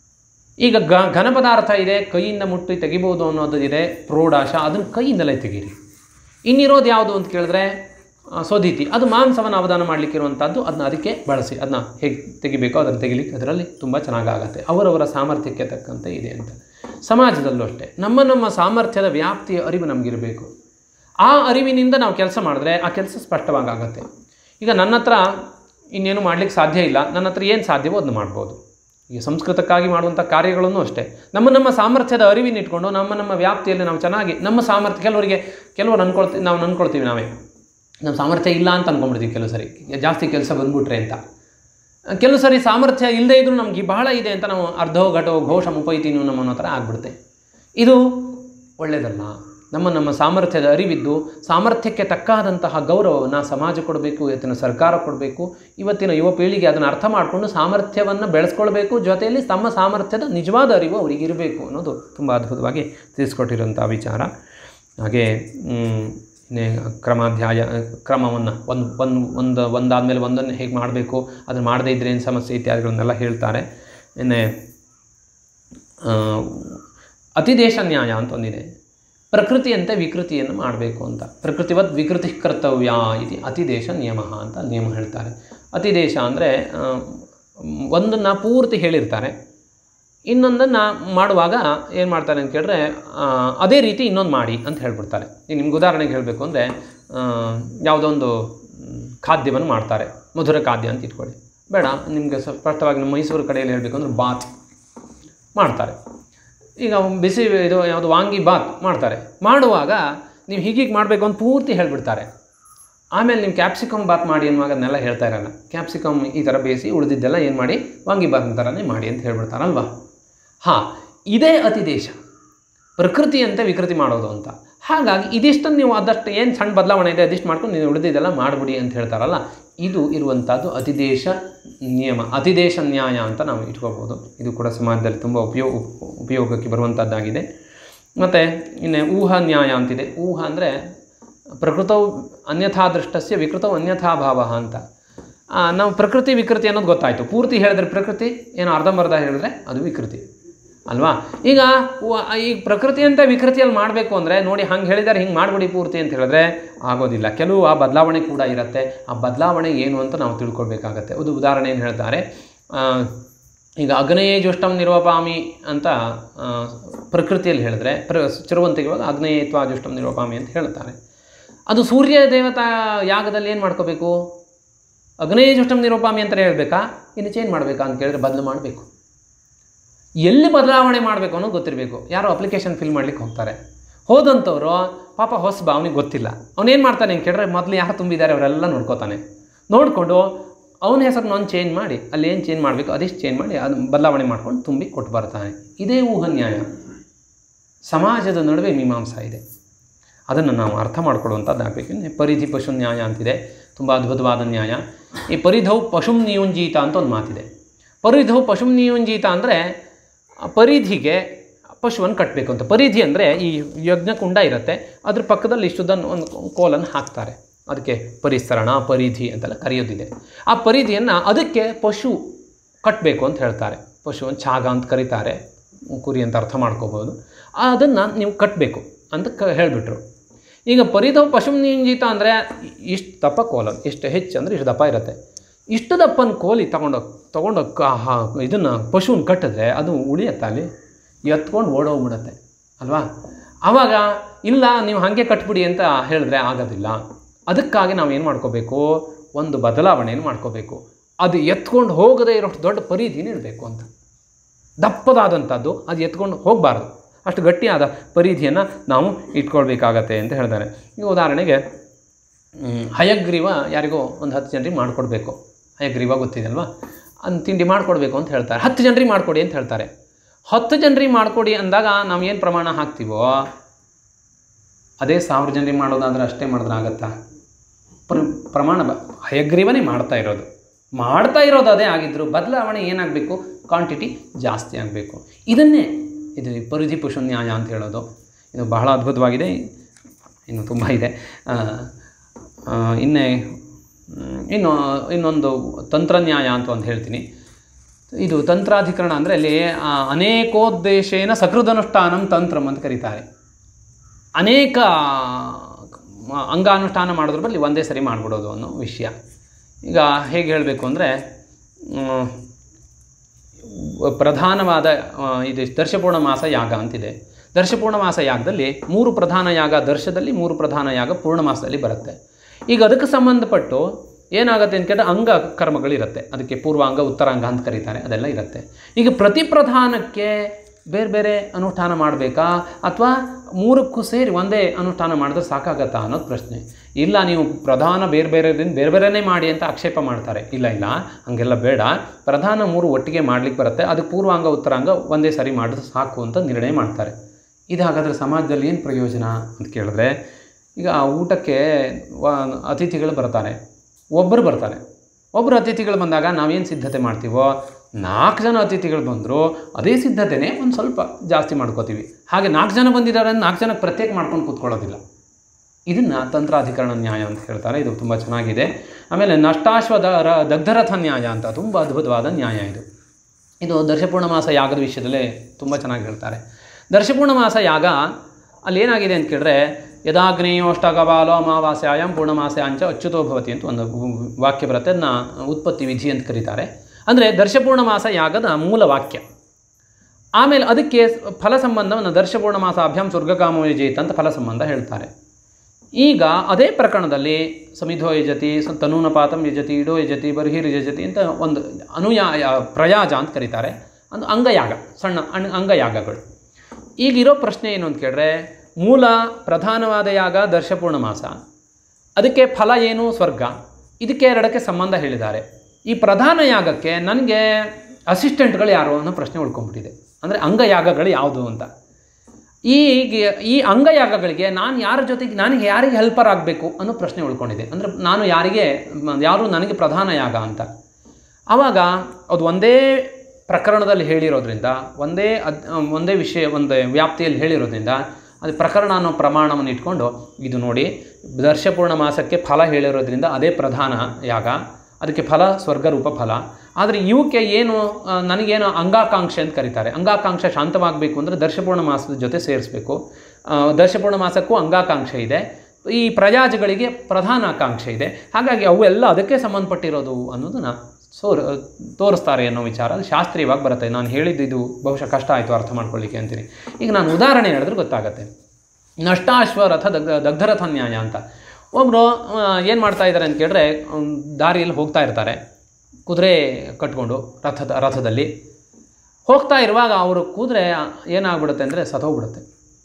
[SPEAKER 1] ಈಗ ಗ ಘನ ಪದಾರ್ಥ ಇದೆ ಕೈಯಿಂದ ಮುಟ್ಟಿ ತೆಗಿಬೋದು ಅನ್ನೋದು ಇದೆ ಪ್ರೋಡಾಶ ಅದನ್ನು ಕೈಯಿಂದಲೇ ತೆಗೀರಿ ಇನ್ನಿರೋದು ಯಾವುದು ಅಂತ ಕೇಳಿದ್ರೆ ಆ, ಸ್ವದಿತಿ ಅದು ಮಾಂಸವನ್ನು ಅವಧಾನ ಮಾಡಲಿಕ್ಕೆ ಇರುವಂಥದ್ದು ಅದನ್ನ ಅದಕ್ಕೆ ಬಳಸಿ ಅದನ್ನ ಹೇಗೆ ತೆಗಿಬೇಕೋ ಅದನ್ನು ತೆಗಿಲಿಕ್ಕೆ ಅದರಲ್ಲಿ ತುಂಬ ಚೆನ್ನಾಗಾಗತ್ತೆ ಅವರವರ ಸಾಮರ್ಥ್ಯಕ್ಕೆ ತಕ್ಕಂತೆ ಇದೆ ಅಂತ ಸಮಾಜದಲ್ಲೂ ಅಷ್ಟೇ ನಮ್ಮ ನಮ್ಮ ಸಾಮರ್ಥ್ಯದ ವ್ಯಾಪ್ತಿಯ ಅರಿವು ನಮಗಿರಬೇಕು ಆ ಅರಿವಿನಿಂದ ನಾವು ಕೆಲಸ ಮಾಡಿದ್ರೆ ಆ ಕೆಲಸ ಸ್ಪಷ್ಟವಾಗಿ ಆಗುತ್ತೆ ಈಗ ನನ್ನ ಹತ್ರ ಇನ್ನೇನು ಮಾಡಲಿಕ್ಕೆ ಸಾಧ್ಯ ಇಲ್ಲ ನನ್ನ ಹತ್ರ ಏನು ಸಾಧ್ಯವೋ ಅದನ್ನು ಮಾಡ್ಬೋದು ಈಗ ಸಂಸ್ಕೃತಕ್ಕಾಗಿ ಮಾಡುವಂಥ ಕಾರ್ಯಗಳನ್ನು ಅಷ್ಟೇ ನಮ್ಮ ನಮ್ಮ ಸಾಮರ್ಥ್ಯದ ಅರಿವಿನ ಇಟ್ಕೊಂಡು ನಮ್ಮ ನಮ್ಮ ವ್ಯಾಪ್ತಿಯಲ್ಲಿ ನಾವು ಚೆನ್ನಾಗಿ ನಮ್ಮ ಸಾಮರ್ಥ್ಯ ಕೆಲವರಿಗೆ ಕೆಲವರು ಅನ್ಕೊಳ್ತೀವಿ ನಾವು ಅನ್ಕೊಳ್ತೀವಿ ನಾವೇ ನಮ್ಮ ಸಾಮರ್ಥ್ಯ ಇಲ್ಲ ಅಂತ ಅನ್ಕೊಂಡ್ಬಿಡ್ತೀವಿ ಕೆಲವು ಸರಿ ಜಾಸ್ತಿ ಕೆಲಸ ಬಂದ್ಬಿಟ್ರೆ ಅಂತ ಕೆಲವು ಸರಿ ಸಾಮರ್ಥ್ಯ ಇಲ್ಲದೇ ಇದ್ರೂ ನಮ್ಗೆ ಬಹಳ ಇದೆ ಅಂತ ನಾವು ಅರ್ಧೋ ಘಟೋ ಘೋಷ ಮುಪೈತೀನು ನಮ್ಮ ಅನ್ನೋ ಥರ ಆಗ್ಬಿಡುತ್ತೆ ಇದು ಒಳ್ಳೆಯದಲ್ಲ ನಮ್ಮ ನಮ್ಮ ಸಾಮರ್ಥ್ಯದ ಅರಿವಿದ್ದು ಸಾಮರ್ಥ್ಯಕ್ಕೆ ತಕ್ಕಾದಂತಹ ಗೌರವವನ್ನು ಸಮಾಜ ಕೊಡಬೇಕು ಇವತ್ತಿನ ಸರ್ಕಾರ ಕೊಡಬೇಕು ಇವತ್ತಿನ ಯುವ ಪೀಳಿಗೆ ಅದನ್ನು ಅರ್ಥ ಮಾಡಿಕೊಂಡು ಸಾಮರ್ಥ್ಯವನ್ನು ಬೆಳೆಸ್ಕೊಳ್ಬೇಕು ಜೊತೆಯಲ್ಲಿ ತಮ್ಮ ಸಾಮರ್ಥ್ಯದ ನಿಜವಾದ ಅರಿವು ಅವರಿಗೆ ಇರಬೇಕು ಅನ್ನೋದು ತುಂಬ ಅದ್ಭುತವಾಗಿ ತಿಳಿಸ್ಕೊಟ್ಟಿರುವಂಥ ವಿಚಾರ ಹಾಗೆ ಮ್, ಇನ್ನೇ ಕ್ರಮಾಧ್ಯಾಯ ಕ್ರಮವನ್ನು ಒಂದು ಒಂದು ಒಂದು ಒಂದಾದಮೇಲೆ ಒಂದನ್ನು ಹೇಗೆ ಮಾಡಬೇಕು ಅದನ್ನು ಮಾಡದೇ ಇದ್ರೆ ಏನು ಸಮಸ್ಯೆ ಇತ್ಯಾದಿಗಳನ್ನೆಲ್ಲ ಹೇಳ್ತಾರೆ ಇನ್ನೇ ಆ, ಅತಿದೇಶ ನ್ಯಾಯ ಅಂತ ಒಂದಿದೆ ಪ್ರಕೃತಿಯಂತೆ ವಿಕೃತಿಯನ್ನು ಮಾಡಬೇಕು ಅಂತ ಪ್ರಕೃತಿವತ್ ವಿಕೃತಿ ಕರ್ತವ್ಯ ಇದು ಅತಿದೇಶ ನಿಯಮ ಅಂತ ನಿಯಮ ಹೇಳ್ತಾರೆ ಅತಿದೇಶ ಅಂದರೆ ಒಂದನ್ನು ಪೂರ್ತಿ ಹೇಳಿರ್ತಾರೆ ಇನ್ನೊಂದನ್ನು ಮಾಡುವಾಗ ಏನು ಮಾಡ್ತಾರೆ ಅಂತ ಕೇಳಿದ್ರೆ ಆ, ಅದೇ ರೀತಿ ಇನ್ನೊಂದು ಮಾಡಿ ಅಂತ ಹೇಳ್ಬಿಡ್ತಾರೆ ಈಗ ನಿಮ್ಗೆ ಉದಾಹರಣೆಗೆ ಹೇಳಬೇಕು ಅಂದರೆ ಯಾವುದೋ ಒಂದು ಮ್, ಖಾದ್ಯವನ್ನು ಮಾಡ್ತಾರೆ ಮಧುರ ಖಾದ್ಯ ಅಂತ ಇಟ್ಕೊಳ್ಳಿ ಬೇಡ ನಿಮಗೆ ಸ್ಪಷ್ಟವಾಗಿ ನಮ್ಮ ಮೈಸೂರು ಕಡೆಯಲ್ಲಿ ಹೇಳಬೇಕು ಅಂದರೆ ಬಾತ್ ಮಾಡ್ತಾರೆ ಈಗ ಬಿಸಿ ಇದು ಯಾವುದು ವಾಂಗಿ ಬಾತ್ ಮಾಡ್ತಾರೆ ಮಾಡುವಾಗ ನೀವು ಹೀಗೀಗೆ ಮಾಡಬೇಕು ಅಂತ ಪೂರ್ತಿ ಹೇಳಿಬಿಡ್ತಾರೆ ಆಮೇಲೆ ನೀವು ಕ್ಯಾಪ್ಸಿಕಮ್ ಬಾತ್ ಮಾಡಿ ಅನ್ನುವಾಗ ಅದನ್ನೆಲ್ಲ ಹೇಳ್ತಾ ಇರಲ್ಲ ಕ್ಯಾಪ್ಸಿಕಮ್ ಈ ಥರ ಬೇಯಿಸಿ ಉಳಿದಿದ್ದೆಲ್ಲ ಏನು ಮಾಡಿ ವಾಂಗಿ ಬಾತ್ ಥರನೇ ಮಾಡಿ ಅಂತ ಹೇಳ್ಬಿಡ್ತಾರಲ್ವಾ ಹಾಂ ಇದೇ ಅತಿದೇಶ ಪ್ರಕೃತಿಯಂತೆ ವಿಕೃತಿ ಮಾಡೋದು ಅಂತ ಹಾಗಾಗಿ ಇದಿಷ್ಟನ್ನು ನೀವು ಅದಷ್ಟು ಏನು ಸಣ್ಣ ಬದಲಾವಣೆ ಇದೆ ಅದಿಷ್ಟು ಮಾಡ್ಕೊಂಡು ನೀವು ಉಳಿದಿದ್ದೆಲ್ಲ ಮಾಡಿಬಿಡಿ ಅಂತ ಹೇಳ್ತಾರಲ್ಲ ಇದು ಇರುವಂಥದ್ದು ಅತಿದೇಶ ನಿಯಮ ಅತಿದೇಶ ನ್ಯಾಯ ಅಂತ ನಾವು ಇಟ್ಕೋಬೋದು ಇದು ಕೂಡ ಸಮಾಜದಲ್ಲಿ ತುಂಬ ಉಪಯೋಗ ಉಪಯೋಗಕ್ಕೆ ಬರುವಂಥದ್ದಾಗಿದೆ ಮತ್ತು ಇನ್ನು ಊಹಾ ನ್ಯಾಯ ಅಂತಿದೆ ಊಹ ಅಂದರೆ ಪ್ರಕೃತವು ಅನ್ಯಥಾ ದೃಷ್ಟಸ್ಯ ವಿಕೃತವು ಅನ್ಯಥಾ ಭಾವ ಅಂತ ಆ, ನಾವು ಪ್ರಕೃತಿ ವಿಕೃತಿ ಅನ್ನೋದು ಗೊತ್ತಾಯಿತು ಪೂರ್ತಿ ಹೇಳಿದ್ರೆ ಪ್ರಕೃತಿ ಏನು ಅರ್ಧಂಬರ್ಧ ಹೇಳಿದ್ರೆ ಅದು ವಿಕೃತಿ ಅಲ್ವಾ ಈಗ ವ- ಈ ಪ್ರಕೃತಿಯಂತೆ ವಿಕೃತಿಯಲ್ಲಿ ಮಾಡಬೇಕು ಅಂದರೆ ನೋಡಿ ಹಂಗೆ ಹೇಳಿದ್ದಾರೆ ಹಿಂಗೆ ಮಾಡಿಬಿಡಿ ಪೂರ್ತಿ ಅಂತ ಹೇಳಿದ್ರೆ ಆಗೋದಿಲ್ಲ ಕೆಲವು ಆ ಬದಲಾವಣೆ ಕೂಡ ಇರುತ್ತೆ ಆ ಬದಲಾವಣೆ ಏನು ಅಂತ ನಾವು ತಿಳ್ಕೊಳ್ಬೇಕಾಗತ್ತೆ ಒಂದು ಉದಾಹರಣೆ ಏನು ಹೇಳ್ತಾರೆ ಆ, ಈಗ ಅಗ್ನೇಯ ಜುಷ್ಟಂ ನಿರ್ವಪಾಮಿ ಅಂತ ಆ, ಪ್ರಕೃತಿಯಲ್ಲಿ ಹೇಳಿದ್ರೆ ಪ್ರ ಚಿರುವಂತಿಗೆ ಇವಾಗ ಅಗ್ನೇಯತ್ವ ಜುಷ್ಟಂ ನಿರ್ವಪಾಮಿ ಅಂತ ಹೇಳ್ತಾರೆ ಅದು ಸೂರ್ಯ ದೇವತಾ ಯಾಗದಲ್ಲಿ ಏನು ಮಾಡ್ಕೋಬೇಕು ಅಗ್ನೇಯ ಜುಷ್ಟಂ ನಿರೂಪಾಮಿ ಅಂತ ಹೇಳಬೇಕಾ ಇನ್ನು ಚೇಂಜ್ ಮಾಡಬೇಕಾ ಅಂತ ಕೇಳಿದ್ರೆ ಬದಲು ಮಾಡಬೇಕು ಎಲ್ಲಿ ಬದಲಾವಣೆ ಮಾಡಬೇಕು ಅನ್ನೋದು ಗೊತ್ತಿರಬೇಕು ಯಾರೋ ಅಪ್ಲಿಕೇಶನ್ ಫಿಲ್ ಮಾಡ್ಲಿಕ್ಕೆ ಹೋಗ್ತಾರೆ ಹೋದಂಥವ್ರು ಪಾಪ ಹೊಸಬ ಅವನಿಗೆ ಗೊತ್ತಿಲ್ಲ ಅವನೇನು ಮಾಡ್ತಾನೆ ಅಂತ ಕೇಳಿದ್ರೆ ಮೊದಲು ಯಾರು ತುಂಬಿದ್ದಾರೆ ಅವರೆಲ್ಲ ನೋಡ್ಕೋತಾನೆ ನೋಡಿಕೊಂಡು ಅವನ ಹೆಸರನ್ನ ಚೇಂಜ್ ಮಾಡಿ ಅಲ್ಲಿ ಏನು ಚೇಂಜ್ ಮಾಡಬೇಕು ಅದಿಷ್ಟು ಚೇಂಜ್ ಮಾಡಿ ಅದು ಬದಲಾವಣೆ ಮಾಡ್ಕೊಂಡು ತುಂಬಿ ಕೊಟ್ಟು ಬರ್ತಾನೆ ಇದೇ ಊಹನ್ಯಾಯ ಸಮಾಜದ ನಡುವೆ ಮೀಮಾಂಸಾ ಇದೆ ಅದನ್ನು ನಾವು ಅರ್ಥ ಮಾಡ್ಕೊಳ್ಳುವಂಥದ್ದಾಗಬೇಕು ಇನ್ನು ಪರಿಧಿ ಪಶು ನ್ಯಾಯ ಅಂತಿದೆ ತುಂಬ ಅದ್ಭುತವಾದ ನ್ಯಾಯ ಈ ಪರಿಧೌ ಪಶುಂ ನಿಯುಂಜೀತ ಅಂತ ಒಂದು ಮಾತಿದೆ ಪರಿಧೌ ಪಶುಂ ನಿಯುಂಜೀತ ಅಂದರೆ ಪರಿಧಿಗೆ ಪಶುವನ್ನು ಕಟ್ಟಬೇಕು ಅಂತ ಪರಿಧಿ ಅಂದರೆ ಈ ಯಜ್ಞಕುಂಡ ಇರುತ್ತೆ ಅದ್ರ ಪಕ್ಕದಲ್ಲಿ ಇಷ್ಟುದನ್ನು ಒಂದು ಕೋಲನ್ನು ಹಾಕ್ತಾರೆ ಅದಕ್ಕೆ ಪರಿಸರಣ ಪರಿಧಿ ಅಂತೆಲ್ಲ ಕರೆಯೋದಿದೆ ಆ ಪರಿಧಿಯನ್ನು ಅದಕ್ಕೆ ಪಶು ಕಟ್ಟಬೇಕು ಅಂತ ಹೇಳ್ತಾರೆ ಪಶುವನ್ನು ಛಾಗ ಅಂತ ಕರೀತಾರೆ ಕುರಿ ಅಂತ ಅರ್ಥ ಮಾಡ್ಕೋಬೋದು ಅದನ್ನು ನೀವು ಕಟ್ಟಬೇಕು ಅಂತ ಕ ಹೇಳಿಬಿಟ್ರು ಈಗ ಪರಿಧವ ಪಶುಂ ನಿಂಜಿತ ಅಂದರೆ ಇಷ್ಟು ದಪ್ಪ ಕೋಲನ್ ಎಷ್ಟು ಹೆಚ್ಚು ಅಂದರೆ ಇಷ್ಟು ದಪ್ಪ ಇರುತ್ತೆ ಇಷ್ಟು ದಪ್ಪನ ಕೋಲಿ ತಗೊಂಡೋಗಿ ತೊಗೊಂಡೋಗಿ ಇದನ್ನು ಪಶುವನ್ನ ಕಟ್ಟಿದ್ರೆ ಅದು ಉಳಿಯತ್ತೆ ಅಲ್ಲಿ ಎತ್ಕೊಂಡು ಓಡೋಗ್ಬಿಡುತ್ತೆ ಅಲ್ವಾ ಆವಾಗ ಇಲ್ಲ ನೀವು ಹಾಗೆ ಕಟ್ಬಿಡಿ ಅಂತ ಹೇಳಿದ್ರೆ ಆಗೋದಿಲ್ಲ ಅದಕ್ಕಾಗಿ ನಾವು ಏನು ಮಾಡ್ಕೋಬೇಕು ಒಂದು ಬದಲಾವಣೆಯನ್ನು ಮಾಡ್ಕೋಬೇಕು ಅದು ಎತ್ಕೊಂಡು ಹೋಗದೇ ಇರೋಷ್ಟು ದೊಡ್ಡ ಪರಿಧಿನ ಇಡಬೇಕು ಅಂತ ದಪ್ಪದಾದಂಥದ್ದು ಅದು ಎತ್ಕೊಂಡು ಹೋಗಬಾರ್ದು ಅಷ್ಟು ಗಟ್ಟಿಯಾದ ಪರಿಧಿಯನ್ನು ನಾವು ಇಟ್ಕೊಳ್ಬೇಕಾಗತ್ತೆ ಅಂತ ಹೇಳ್ತಾರೆ ಈಗ ಉದಾಹರಣೆಗೆ ಮ್, ಹಯಗ್ರೀವ ಯಾರಿಗೋ ಒಂದು ಹತ್ತು ಜನರಿಗೆ ಮಾಡಿಕೊಡ್ಬೇಕು ಹಯಗ್ರೀವ ಗೊತ್ತಿದೆಯಲ್ವಾ ಒಂದು ತಿಂಡಿ ಮಾಡಿಕೊಡ್ಬೇಕು ಅಂತ ಹೇಳ್ತಾರೆ ಹತ್ತು ಜನರಿಗೆ ಮಾಡಿಕೊಡಿ ಅಂತ ಹೇಳ್ತಾರೆ ಹತ್ತು ಜನರಿಗೆ ಮಾಡಿಕೊಡಿ ಅಂದಾಗ ನಾವು ಏನು ಪ್ರಮಾಣ ಹಾಕ್ತೀವೋ ಅದೇ ಸಾವಿರ ಜನರಿಗೆ ಮಾಡೋದಾದ್ರೆ ಅಷ್ಟೇ ಮಾಡಿದ್ರೆ ಆಗತ್ತಾ ಪ್ರ ಪ್ರಮಾಣ ಬ ಹಯಗ್ರೀವನೇ ಮಾಡ್ತಾ ಇರೋದು ಮಾಡ್ತಾ ಇರೋದು ಅದೇ ಆಗಿದ್ರು ಬದಲಾವಣೆ ಏನಾಗಬೇಕು ಕ್ವಾಂಟಿಟಿ ಜಾಸ್ತಿ ಆಗಬೇಕು ಇದನ್ನೇ ಇದು ಪರಿಧಿ ಪುಷು ನ್ಯಾಯ ಅಂತ ಹೇಳೋದು ಇದು ಬಹಳ ಅದ್ಭುತವಾಗಿದೆ ಇನ್ನು ತುಂಬ ಇದೆ ಆ, ಆ, ಇನ್ನೇ ಮ್, ಇನ್ನು ಇನ್ನೊಂದು ತಂತ್ರನ್ಯಾಯ ಅಂತ ಒಂದು ಹೇಳ್ತೀನಿ ಇದು ತಂತ್ರಾಧಿಕರಣ ಅಂದರೆ ಅಲ್ಲಿ ಆ, ಅನೇಕೋದ್ದೇಶೇನ ಸಕೃದನುಷ್ಠಾನಂ ತಂತ್ರಂ ಅಂತ ಕರೀತಾರೆ ಅನೇಕ ಮ- ಅಂಗಾನುಷ್ಠಾನ ಮಾಡೋದ್ರ ಬದಲು ಒಂದೇ ಸರಿ ಮಾಡಿಬಿಡೋದು ಅನ್ನೋ ವಿಷಯ ಈಗ ಹೇಗೆ ಹೇಳಬೇಕು ಅಂದರೆ ಪ್ರಧಾನವಾದ ಆ, ಇದು ದರ್ಶಪೂರ್ಣ ಮಾಸ ಯಾಗ ಅಂತಿದೆ ದರ್ಶಪೂರ್ಣ ಮಾಸ ಯಾಗದಲ್ಲಿ ಮೂರು ಪ್ರಧಾನ ಯಾಗ ದರ್ಶದಲ್ಲಿ ಮೂರು ಪ್ರಧಾನ ಯಾಗ ಪೂರ್ಣ ಮಾಸದಲ್ಲಿ ಬರುತ್ತೆ ಈಗ ಅದಕ್ಕೆ ಸಂಬಂಧಪಟ್ಟು ಏನಾಗುತ್ತೆ ಅಂತ ಕೇಳಿದ್ರೆ ಅಂಗ ಕರ್ಮಗಳಿರುತ್ತೆ ಅದಕ್ಕೆ ಪೂರ್ವಾಂಗ ಉತ್ತರಾಂಗ ಅಂತ ಕರೀತಾರೆ ಅದೆಲ್ಲ ಇರುತ್ತೆ ಈಗ ಪ್ರತಿ ಪ್ರಧಾನಕ್ಕೆ ಬೇರೆ ಬೇರೆ ಅನುಷ್ಠಾನ ಮಾಡಬೇಕಾ ಅಥವಾ ಮೂರಕ್ಕೂ ಸೇರಿ ಒಂದೇ ಅನುಷ್ಠಾನ ಮಾಡಿದ್ರೆ ಸಾಕಾಗತ್ತಾ ಅನ್ನೋದು ಪ್ರಶ್ನೆ ಇಲ್ಲ ನೀವು ಪ್ರಧಾನ ಬೇರೆ ಬೇರೆದಿಂದ ಬೇರೆ ಬೇರೆನೇ ಮಾಡಿ ಅಂತ ಆಕ್ಷೇಪ ಮಾಡ್ತಾರೆ ಇಲ್ಲ ಇಲ್ಲ ಹಂಗೆಲ್ಲ ಬೇಡ ಪ್ರಧಾನ ಮೂರು ಒಟ್ಟಿಗೆ ಮಾಡ್ಲಿಕ್ಕೆ ಬರುತ್ತೆ ಅದಕ್ಕೆ ಪೂರ್ವಾಂಗ ಉತ್ತರಾಂಗ ಒಂದೇ ಸರಿ ಮಾಡಿದ್ರೆ ಸಾಕು ಅಂತ ನಿರ್ಣಯ ಮಾಡ್ತಾರೆ ಇದು ಹಾಗಾದರೆ ಸಮಾಜದಲ್ಲಿ ಏನು ಪ್ರಯೋಜನ ಅಂತ ಕೇಳಿದ್ರೆ ಈಗ ಆ ಊಟಕ್ಕೆ ವ- ಅತಿಥಿಗಳು ಬರ್ತಾರೆ ಒಬ್ಬರು ಬರ್ತಾರೆ ಒಬ್ಬರು ಅತಿಥಿಗಳು ಬಂದಾಗ ನಾವೇನು ಸಿದ್ಧತೆ ಮಾಡ್ತೀವೋ ನಾಲ್ಕು ಜನ ಅತಿಥಿಗಳು ಬಂದರು ಅದೇ ಸಿದ್ಧತೆನೇ ಒಂದು ಸ್ವಲ್ಪ ಜಾಸ್ತಿ ಮಾಡ್ಕೋತೀವಿ ಹಾಗೆ ನಾಲ್ಕು ಜನ ಬಂದಿದ್ದಾರೆ ಅಂದ್ರೆ ನಾಲ್ಕು ಜನಕ್ಕೆ ಪ್ರತ್ಯೇಕ ಮಾಡ್ಕೊಂಡು ಕೂತ್ಕೊಳ್ಳೋದಿಲ್ಲ ಇದನ್ನು ತಂತ್ರಾಧಿಕರಣ ನ್ಯಾಯ ಅಂತ ಹೇಳ್ತಾರೆ ಇದು ತುಂಬ ಚೆನ್ನಾಗಿದೆ ಆಮೇಲೆ ನಷ್ಟಾಶ್ವದ ರ ದಗ್ಧರಥ ನ್ಯಾಯ ಅಂತ ತುಂಬ ಅದ್ಭುತವಾದ ನ್ಯಾಯ ಇದು ಇದು ದರ್ಶಪೂರ್ಣ ಮಾಸ ಯಾಗದ ವಿಷಯದಲ್ಲೇ ತುಂಬ ಚೆನ್ನಾಗಿ ಹೇಳ್ತಾರೆ ದರ್ಶಪೂರ್ಣ ಮಾಸ ಯಾಗ ಅಲ್ಲಿ ಏನಾಗಿದೆ ಅಂತ ಕೇಳಿದ್ರೆ ಯದಾಗ್ನೇಯೋಷ್ಟಗಬಾಲೋ ಅಮಾವಾಸ್ಯಾಯಂ ಪೂರ್ಣಮಾಸ್ಯಾಂಚ ಅಚ್ಯುತೋ ಭವತಿ ಅಂತ ಒಂದು ವಾಕ್ಯ ಬರುತ್ತೆ ಅದನ್ನ ಉತ್ಪತ್ತಿ ವಿಧಿ ಅಂತ ಕರೀತಾರೆ ಅಂದರೆ ದರ್ಶಪೂರ್ಣ ಮಾಸ ಯಾಗದ ಮೂಲ ವಾಕ್ಯ ಆಮೇಲೆ ಅದಕ್ಕೆ ಫಲ ಸಂಬಂಧವನ್ನು ದರ್ಶಪೂರ್ಣ ಮಾಸ ಅಭ್ಯಾಂ ಸ್ವರ್ಗಕಾಮೋ ಯಜೇತ್ ಅಂತ ಫಲ ಸಂಬಂಧ ಹೇಳ್ತಾರೆ ಈಗ ಅದೇ ಪ್ರಕರಣದಲ್ಲಿ ಸಮಿಧೋ ಯಜತಿ ಸ- ತನೂನಪಾತಂ ಯಜತಿ ಇಡೋ ಯಜತಿ ಬರ್ಹಿರ್ ಯಜತಿ ಅಂತ ಒಂದು ಅನುಯಾಯ ಪ್ರಯಾಜ ಅಂತ ಕರೀತಾರೆ ಒಂದು ಅಂಗಯಾಗ ಸಣ್ಣ ಅಣ್ ಅಂಗಯಾಗಗಳು ಈಗಿರೋ ಪ್ರಶ್ನೆ ಏನು ಅಂತ ಕೇಳಿದ್ರೆ ಮೂಲ ಪ್ರಧಾನವಾದ ಯಾಗ ದರ್ಶಪೂರ್ಣ ಮಾಸ ಅದಕ್ಕೆ ಫಲ ಏನು ಸ್ವರ್ಗ ಇದಕ್ಕೆ ಎರಡಕ್ಕೆ ಸಂಬಂಧ ಹೇಳಿದ್ದಾರೆ ಈ ಪ್ರಧಾನ ಯಾಗಕ್ಕೆ ನನಗೆ ಅಸಿಸ್ಟೆಂಟ್ಗಳು ಯಾರು ಅನ್ನೋ ಪ್ರಶ್ನೆ ಉಳ್ಕೊಂಡ್ಬಿಟ್ಟಿದೆ ಅಂದರೆ ಅಂಗಯಾಗಗಳು ಯಾವುದು ಅಂತ ಈ ಈ ಅಂಗಯಾಗಗಳಿಗೆ ನಾನು ಯಾರ ಜೊತೆಗೆ ನನಗೆ ಯಾರಿಗೆ ಹೆಲ್ಪರ್ ಆಗಬೇಕು ಅನ್ನೋ ಪ್ರಶ್ನೆ ಉಳ್ಕೊಂಡಿದೆ ಅಂದರೆ ನಾನು ಯಾರಿಗೆ ಮ- ಯಾರು ನನಗೆ ಪ್ರಧಾನ ಯಾಗ ಅಂತ ಆವಾಗ ಅದು ಒಂದೇ ಪ್ರಕರಣದಲ್ಲಿ ಹೇಳಿರೋದ್ರಿಂದ ಒಂದೇ ಅದ್ ಒಂದೇ ವಿಷಯ ಒಂದೇ ವ್ಯಾಪ್ತಿಯಲ್ಲಿ ಹೇಳಿರೋದ್ರಿಂದ ಅದು ಪ್ರಕರಣ ಅನ್ನೋ ಪ್ರಮಾಣವನ್ನು ಇಟ್ಕೊಂಡು ಇದು ನೋಡಿ ದರ್ಶಪೂರ್ಣ ಮಾಸಕ್ಕೆ ಫಲ ಹೇಳಿರೋದ್ರಿಂದ ಅದೇ ಪ್ರಧಾನ ಯಾಗ ಅದಕ್ಕೆ ಫಲ ಸ್ವರ್ಗರೂಪ ಫಲ ಆದರೆ ಇವಕ್ಕೆ ಏನು ಆ, ನನಗೇನು ಅಂಗಾಕಾಂಕ್ಷೆ ಅಂತ ಕರೀತಾರೆ ಅಂಗಾಕಾಂಕ್ಷೆ ಶಾಂತವಾಗಬೇಕು ಅಂದರೆ ದರ್ಶಪೂರ್ಣ ಮಾಸದ ಜೊತೆ ಸೇರಿಸಬೇಕು ದರ್ಶಪೂರ್ಣ ಮಾಸಕ್ಕೂ ಅಂಗಾಕಾಂಕ್ಷೆ ಇದೆ ಈ ಪ್ರಜಾಜಗಳಿಗೆ ಪ್ರಧಾನ ಆಕಾಂಕ್ಷೆ ಇದೆ ಹಾಗಾಗಿ ಅವೆಲ್ಲ ಅದಕ್ಕೆ ಸಂಬಂಧಪಟ್ಟಿರೋದು ಅನ್ನೋದನ್ನು ಸೋರ್ ತೋರಿಸ್ತಾರೆ ಅನ್ನೋ ವಿಚಾರ ಅದು ಶಾಸ್ತ್ರೀಯವಾಗಿ ಬರುತ್ತೆ ನಾನು ಹೇಳಿದ್ದು ಇದು ಬಹುಶಃ ಕಷ್ಟ ಆಯಿತು ಅರ್ಥ ಮಾಡ್ಕೊಳ್ಳಿಕ್ಕೆ ಅಂತೀನಿ ಈಗ ನಾನು ಉದಾಹರಣೆ ಹೇಳಿದ್ರೆ ಗೊತ್ತಾಗತ್ತೆ ನಷ್ಟಾಶ್ವ ರಥ ದಗ್ಧ ದಗ್ಧರಥ ನ್ಯಾಯ ಅಂತ ಒಬ್ಬರು ಏನು ಮಾಡ್ತಾ ಇದ್ದಾರೆ ಅಂತ ಕೇಳಿದ್ರೆ ಅವ್ನ್ ದಾರಿಯಲ್ಲಿ ಹೋಗ್ತಾ ಇರ್ತಾರೆ ಕುದುರೆ ಕಟ್ಕೊಂಡು ರಥದ ರಥದಲ್ಲಿ ಹೋಗ್ತಾ ಇರುವಾಗ ಅವರು ಕುದುರೆ ಏನಾಗ್ಬಿಡುತ್ತೆ ಅಂದರೆ ಸತ್ತೋಗ್ಬಿಡುತ್ತೆ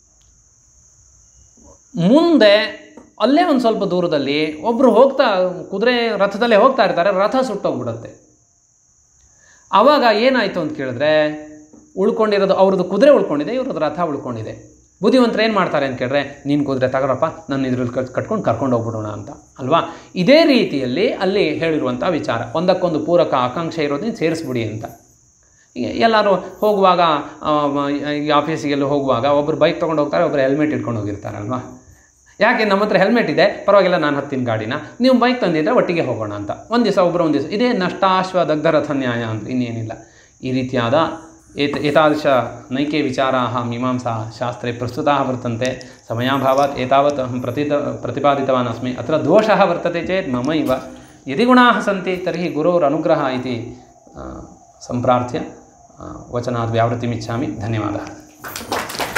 [SPEAKER 1] ಮುಂದೆ ಅಲ್ಲೇ ಒಂದು ಸ್ವಲ್ಪ ದೂರದಲ್ಲಿ ಒಬ್ಬರು ಹೋಗ್ತಾ ಕುದುರೆ ರಥದಲ್ಲೇ ಹೋಗ್ತಾ ಇರ್ತಾರೆ ರಥ ಸುಟ್ಟೋಗ್ಬಿಡುತ್ತೆ ಆವಾಗ ಏನಾಯಿತು ಅಂತ ಕೇಳಿದ್ರೆ ಉಳ್ಕೊಂಡಿರೋದು ಅವ್ರದ್ದು ಕುದುರೆ ಉಳ್ಕೊಂಡಿದೆ ಇವ್ರದ್ದು ರಥ ಉಳ್ಕೊಂಡಿದೆ ಬುದ್ಧಿವಂತರು ಏನು ಮಾಡ್ತಾರೆ ಅಂತ ಕೇಳಿದ್ರೆ ನೀನು ಕುದುರೆ ತಗೊಳಪ್ಪ ನನ್ನ ಇದ್ರಲ್ಲಿ ಕಟ್ ಕಟ್ಕೊಂಡು ಕರ್ಕೊಂಡು ಹೋಗ್ಬಿಡೋಣ ಅಂತ ಅಲ್ವಾ ಇದೇ ರೀತಿಯಲ್ಲಿ ಅಲ್ಲಿ ಹೇಳಿರುವಂಥ ವಿಚಾರ ಒಂದಕ್ಕೊಂದು ಪೂರಕ ಆಕಾಂಕ್ಷೆ ಇರೋದನ್ನ ಸೇರಿಸ್ಬಿಡಿ ಅಂತ ಈಗ ಎಲ್ಲರೂ ಹೋಗುವಾಗ ಆ, ಮ- ಈ ಆಫೀಸಿಗೆಲ್ಲ ಹೋಗುವಾಗ ಒಬ್ಬರು ಬೈಕ್ ತೊಗೊಂಡು ಹೋಗ್ತಾರೆ ಒಬ್ಬರು ಹೆಲ್ಮೆಟ್ ಇಟ್ಕೊಂಡು ಹೋಗಿರ್ತಾರಲ್ವಾ ಯಾಕೆ ನಮ್ಮ ಹತ್ರ ಹೆಲ್ಮೆಟ್ ಇದೆ ಪರವಾಗಿಲ್ಲ ನಾನು ಹತ್ತಿನ ಗಾಡಿನ ನೀವು ಬೈಕ್ ತಂದಿದ್ರೆ ಒಟ್ಟಿಗೆ ಹೋಗೋಣ ಅಂತ ಒಂದು ದಿವಸ ಒಬ್ಬರು ಒಂದು ದಿವಸ ಇದೇ ನಷ್ಟಾಶ್ವ ದಗ್ಧರಥ ನ್ಯಾಯ ಅಂತ ಇನ್ನೇನಿಲ್ಲ ಈ ರೀತಿಯಾದ ಏತ ಏತಾದೃಶ ನೈಕೆ ವಿಚಾರಾः ಮೀಮಾಂಸಾ ಶಾಸ್ತ್ರೆ ಪ್ರಸ್ತುತಾः वर्तन्ते समयाभावात् एतावत् अहं प्रतित प्रतिपादितवान् अस्मि अत्र दोषः वर्तते चेत् मम इव यदि गुणाः सन्ति तर्हि गुरोरनुग्रहः इति अ, सम्प्रार्थ्य अ, वचनात् व्यावृत्तिमिच्छामि धन्यवादः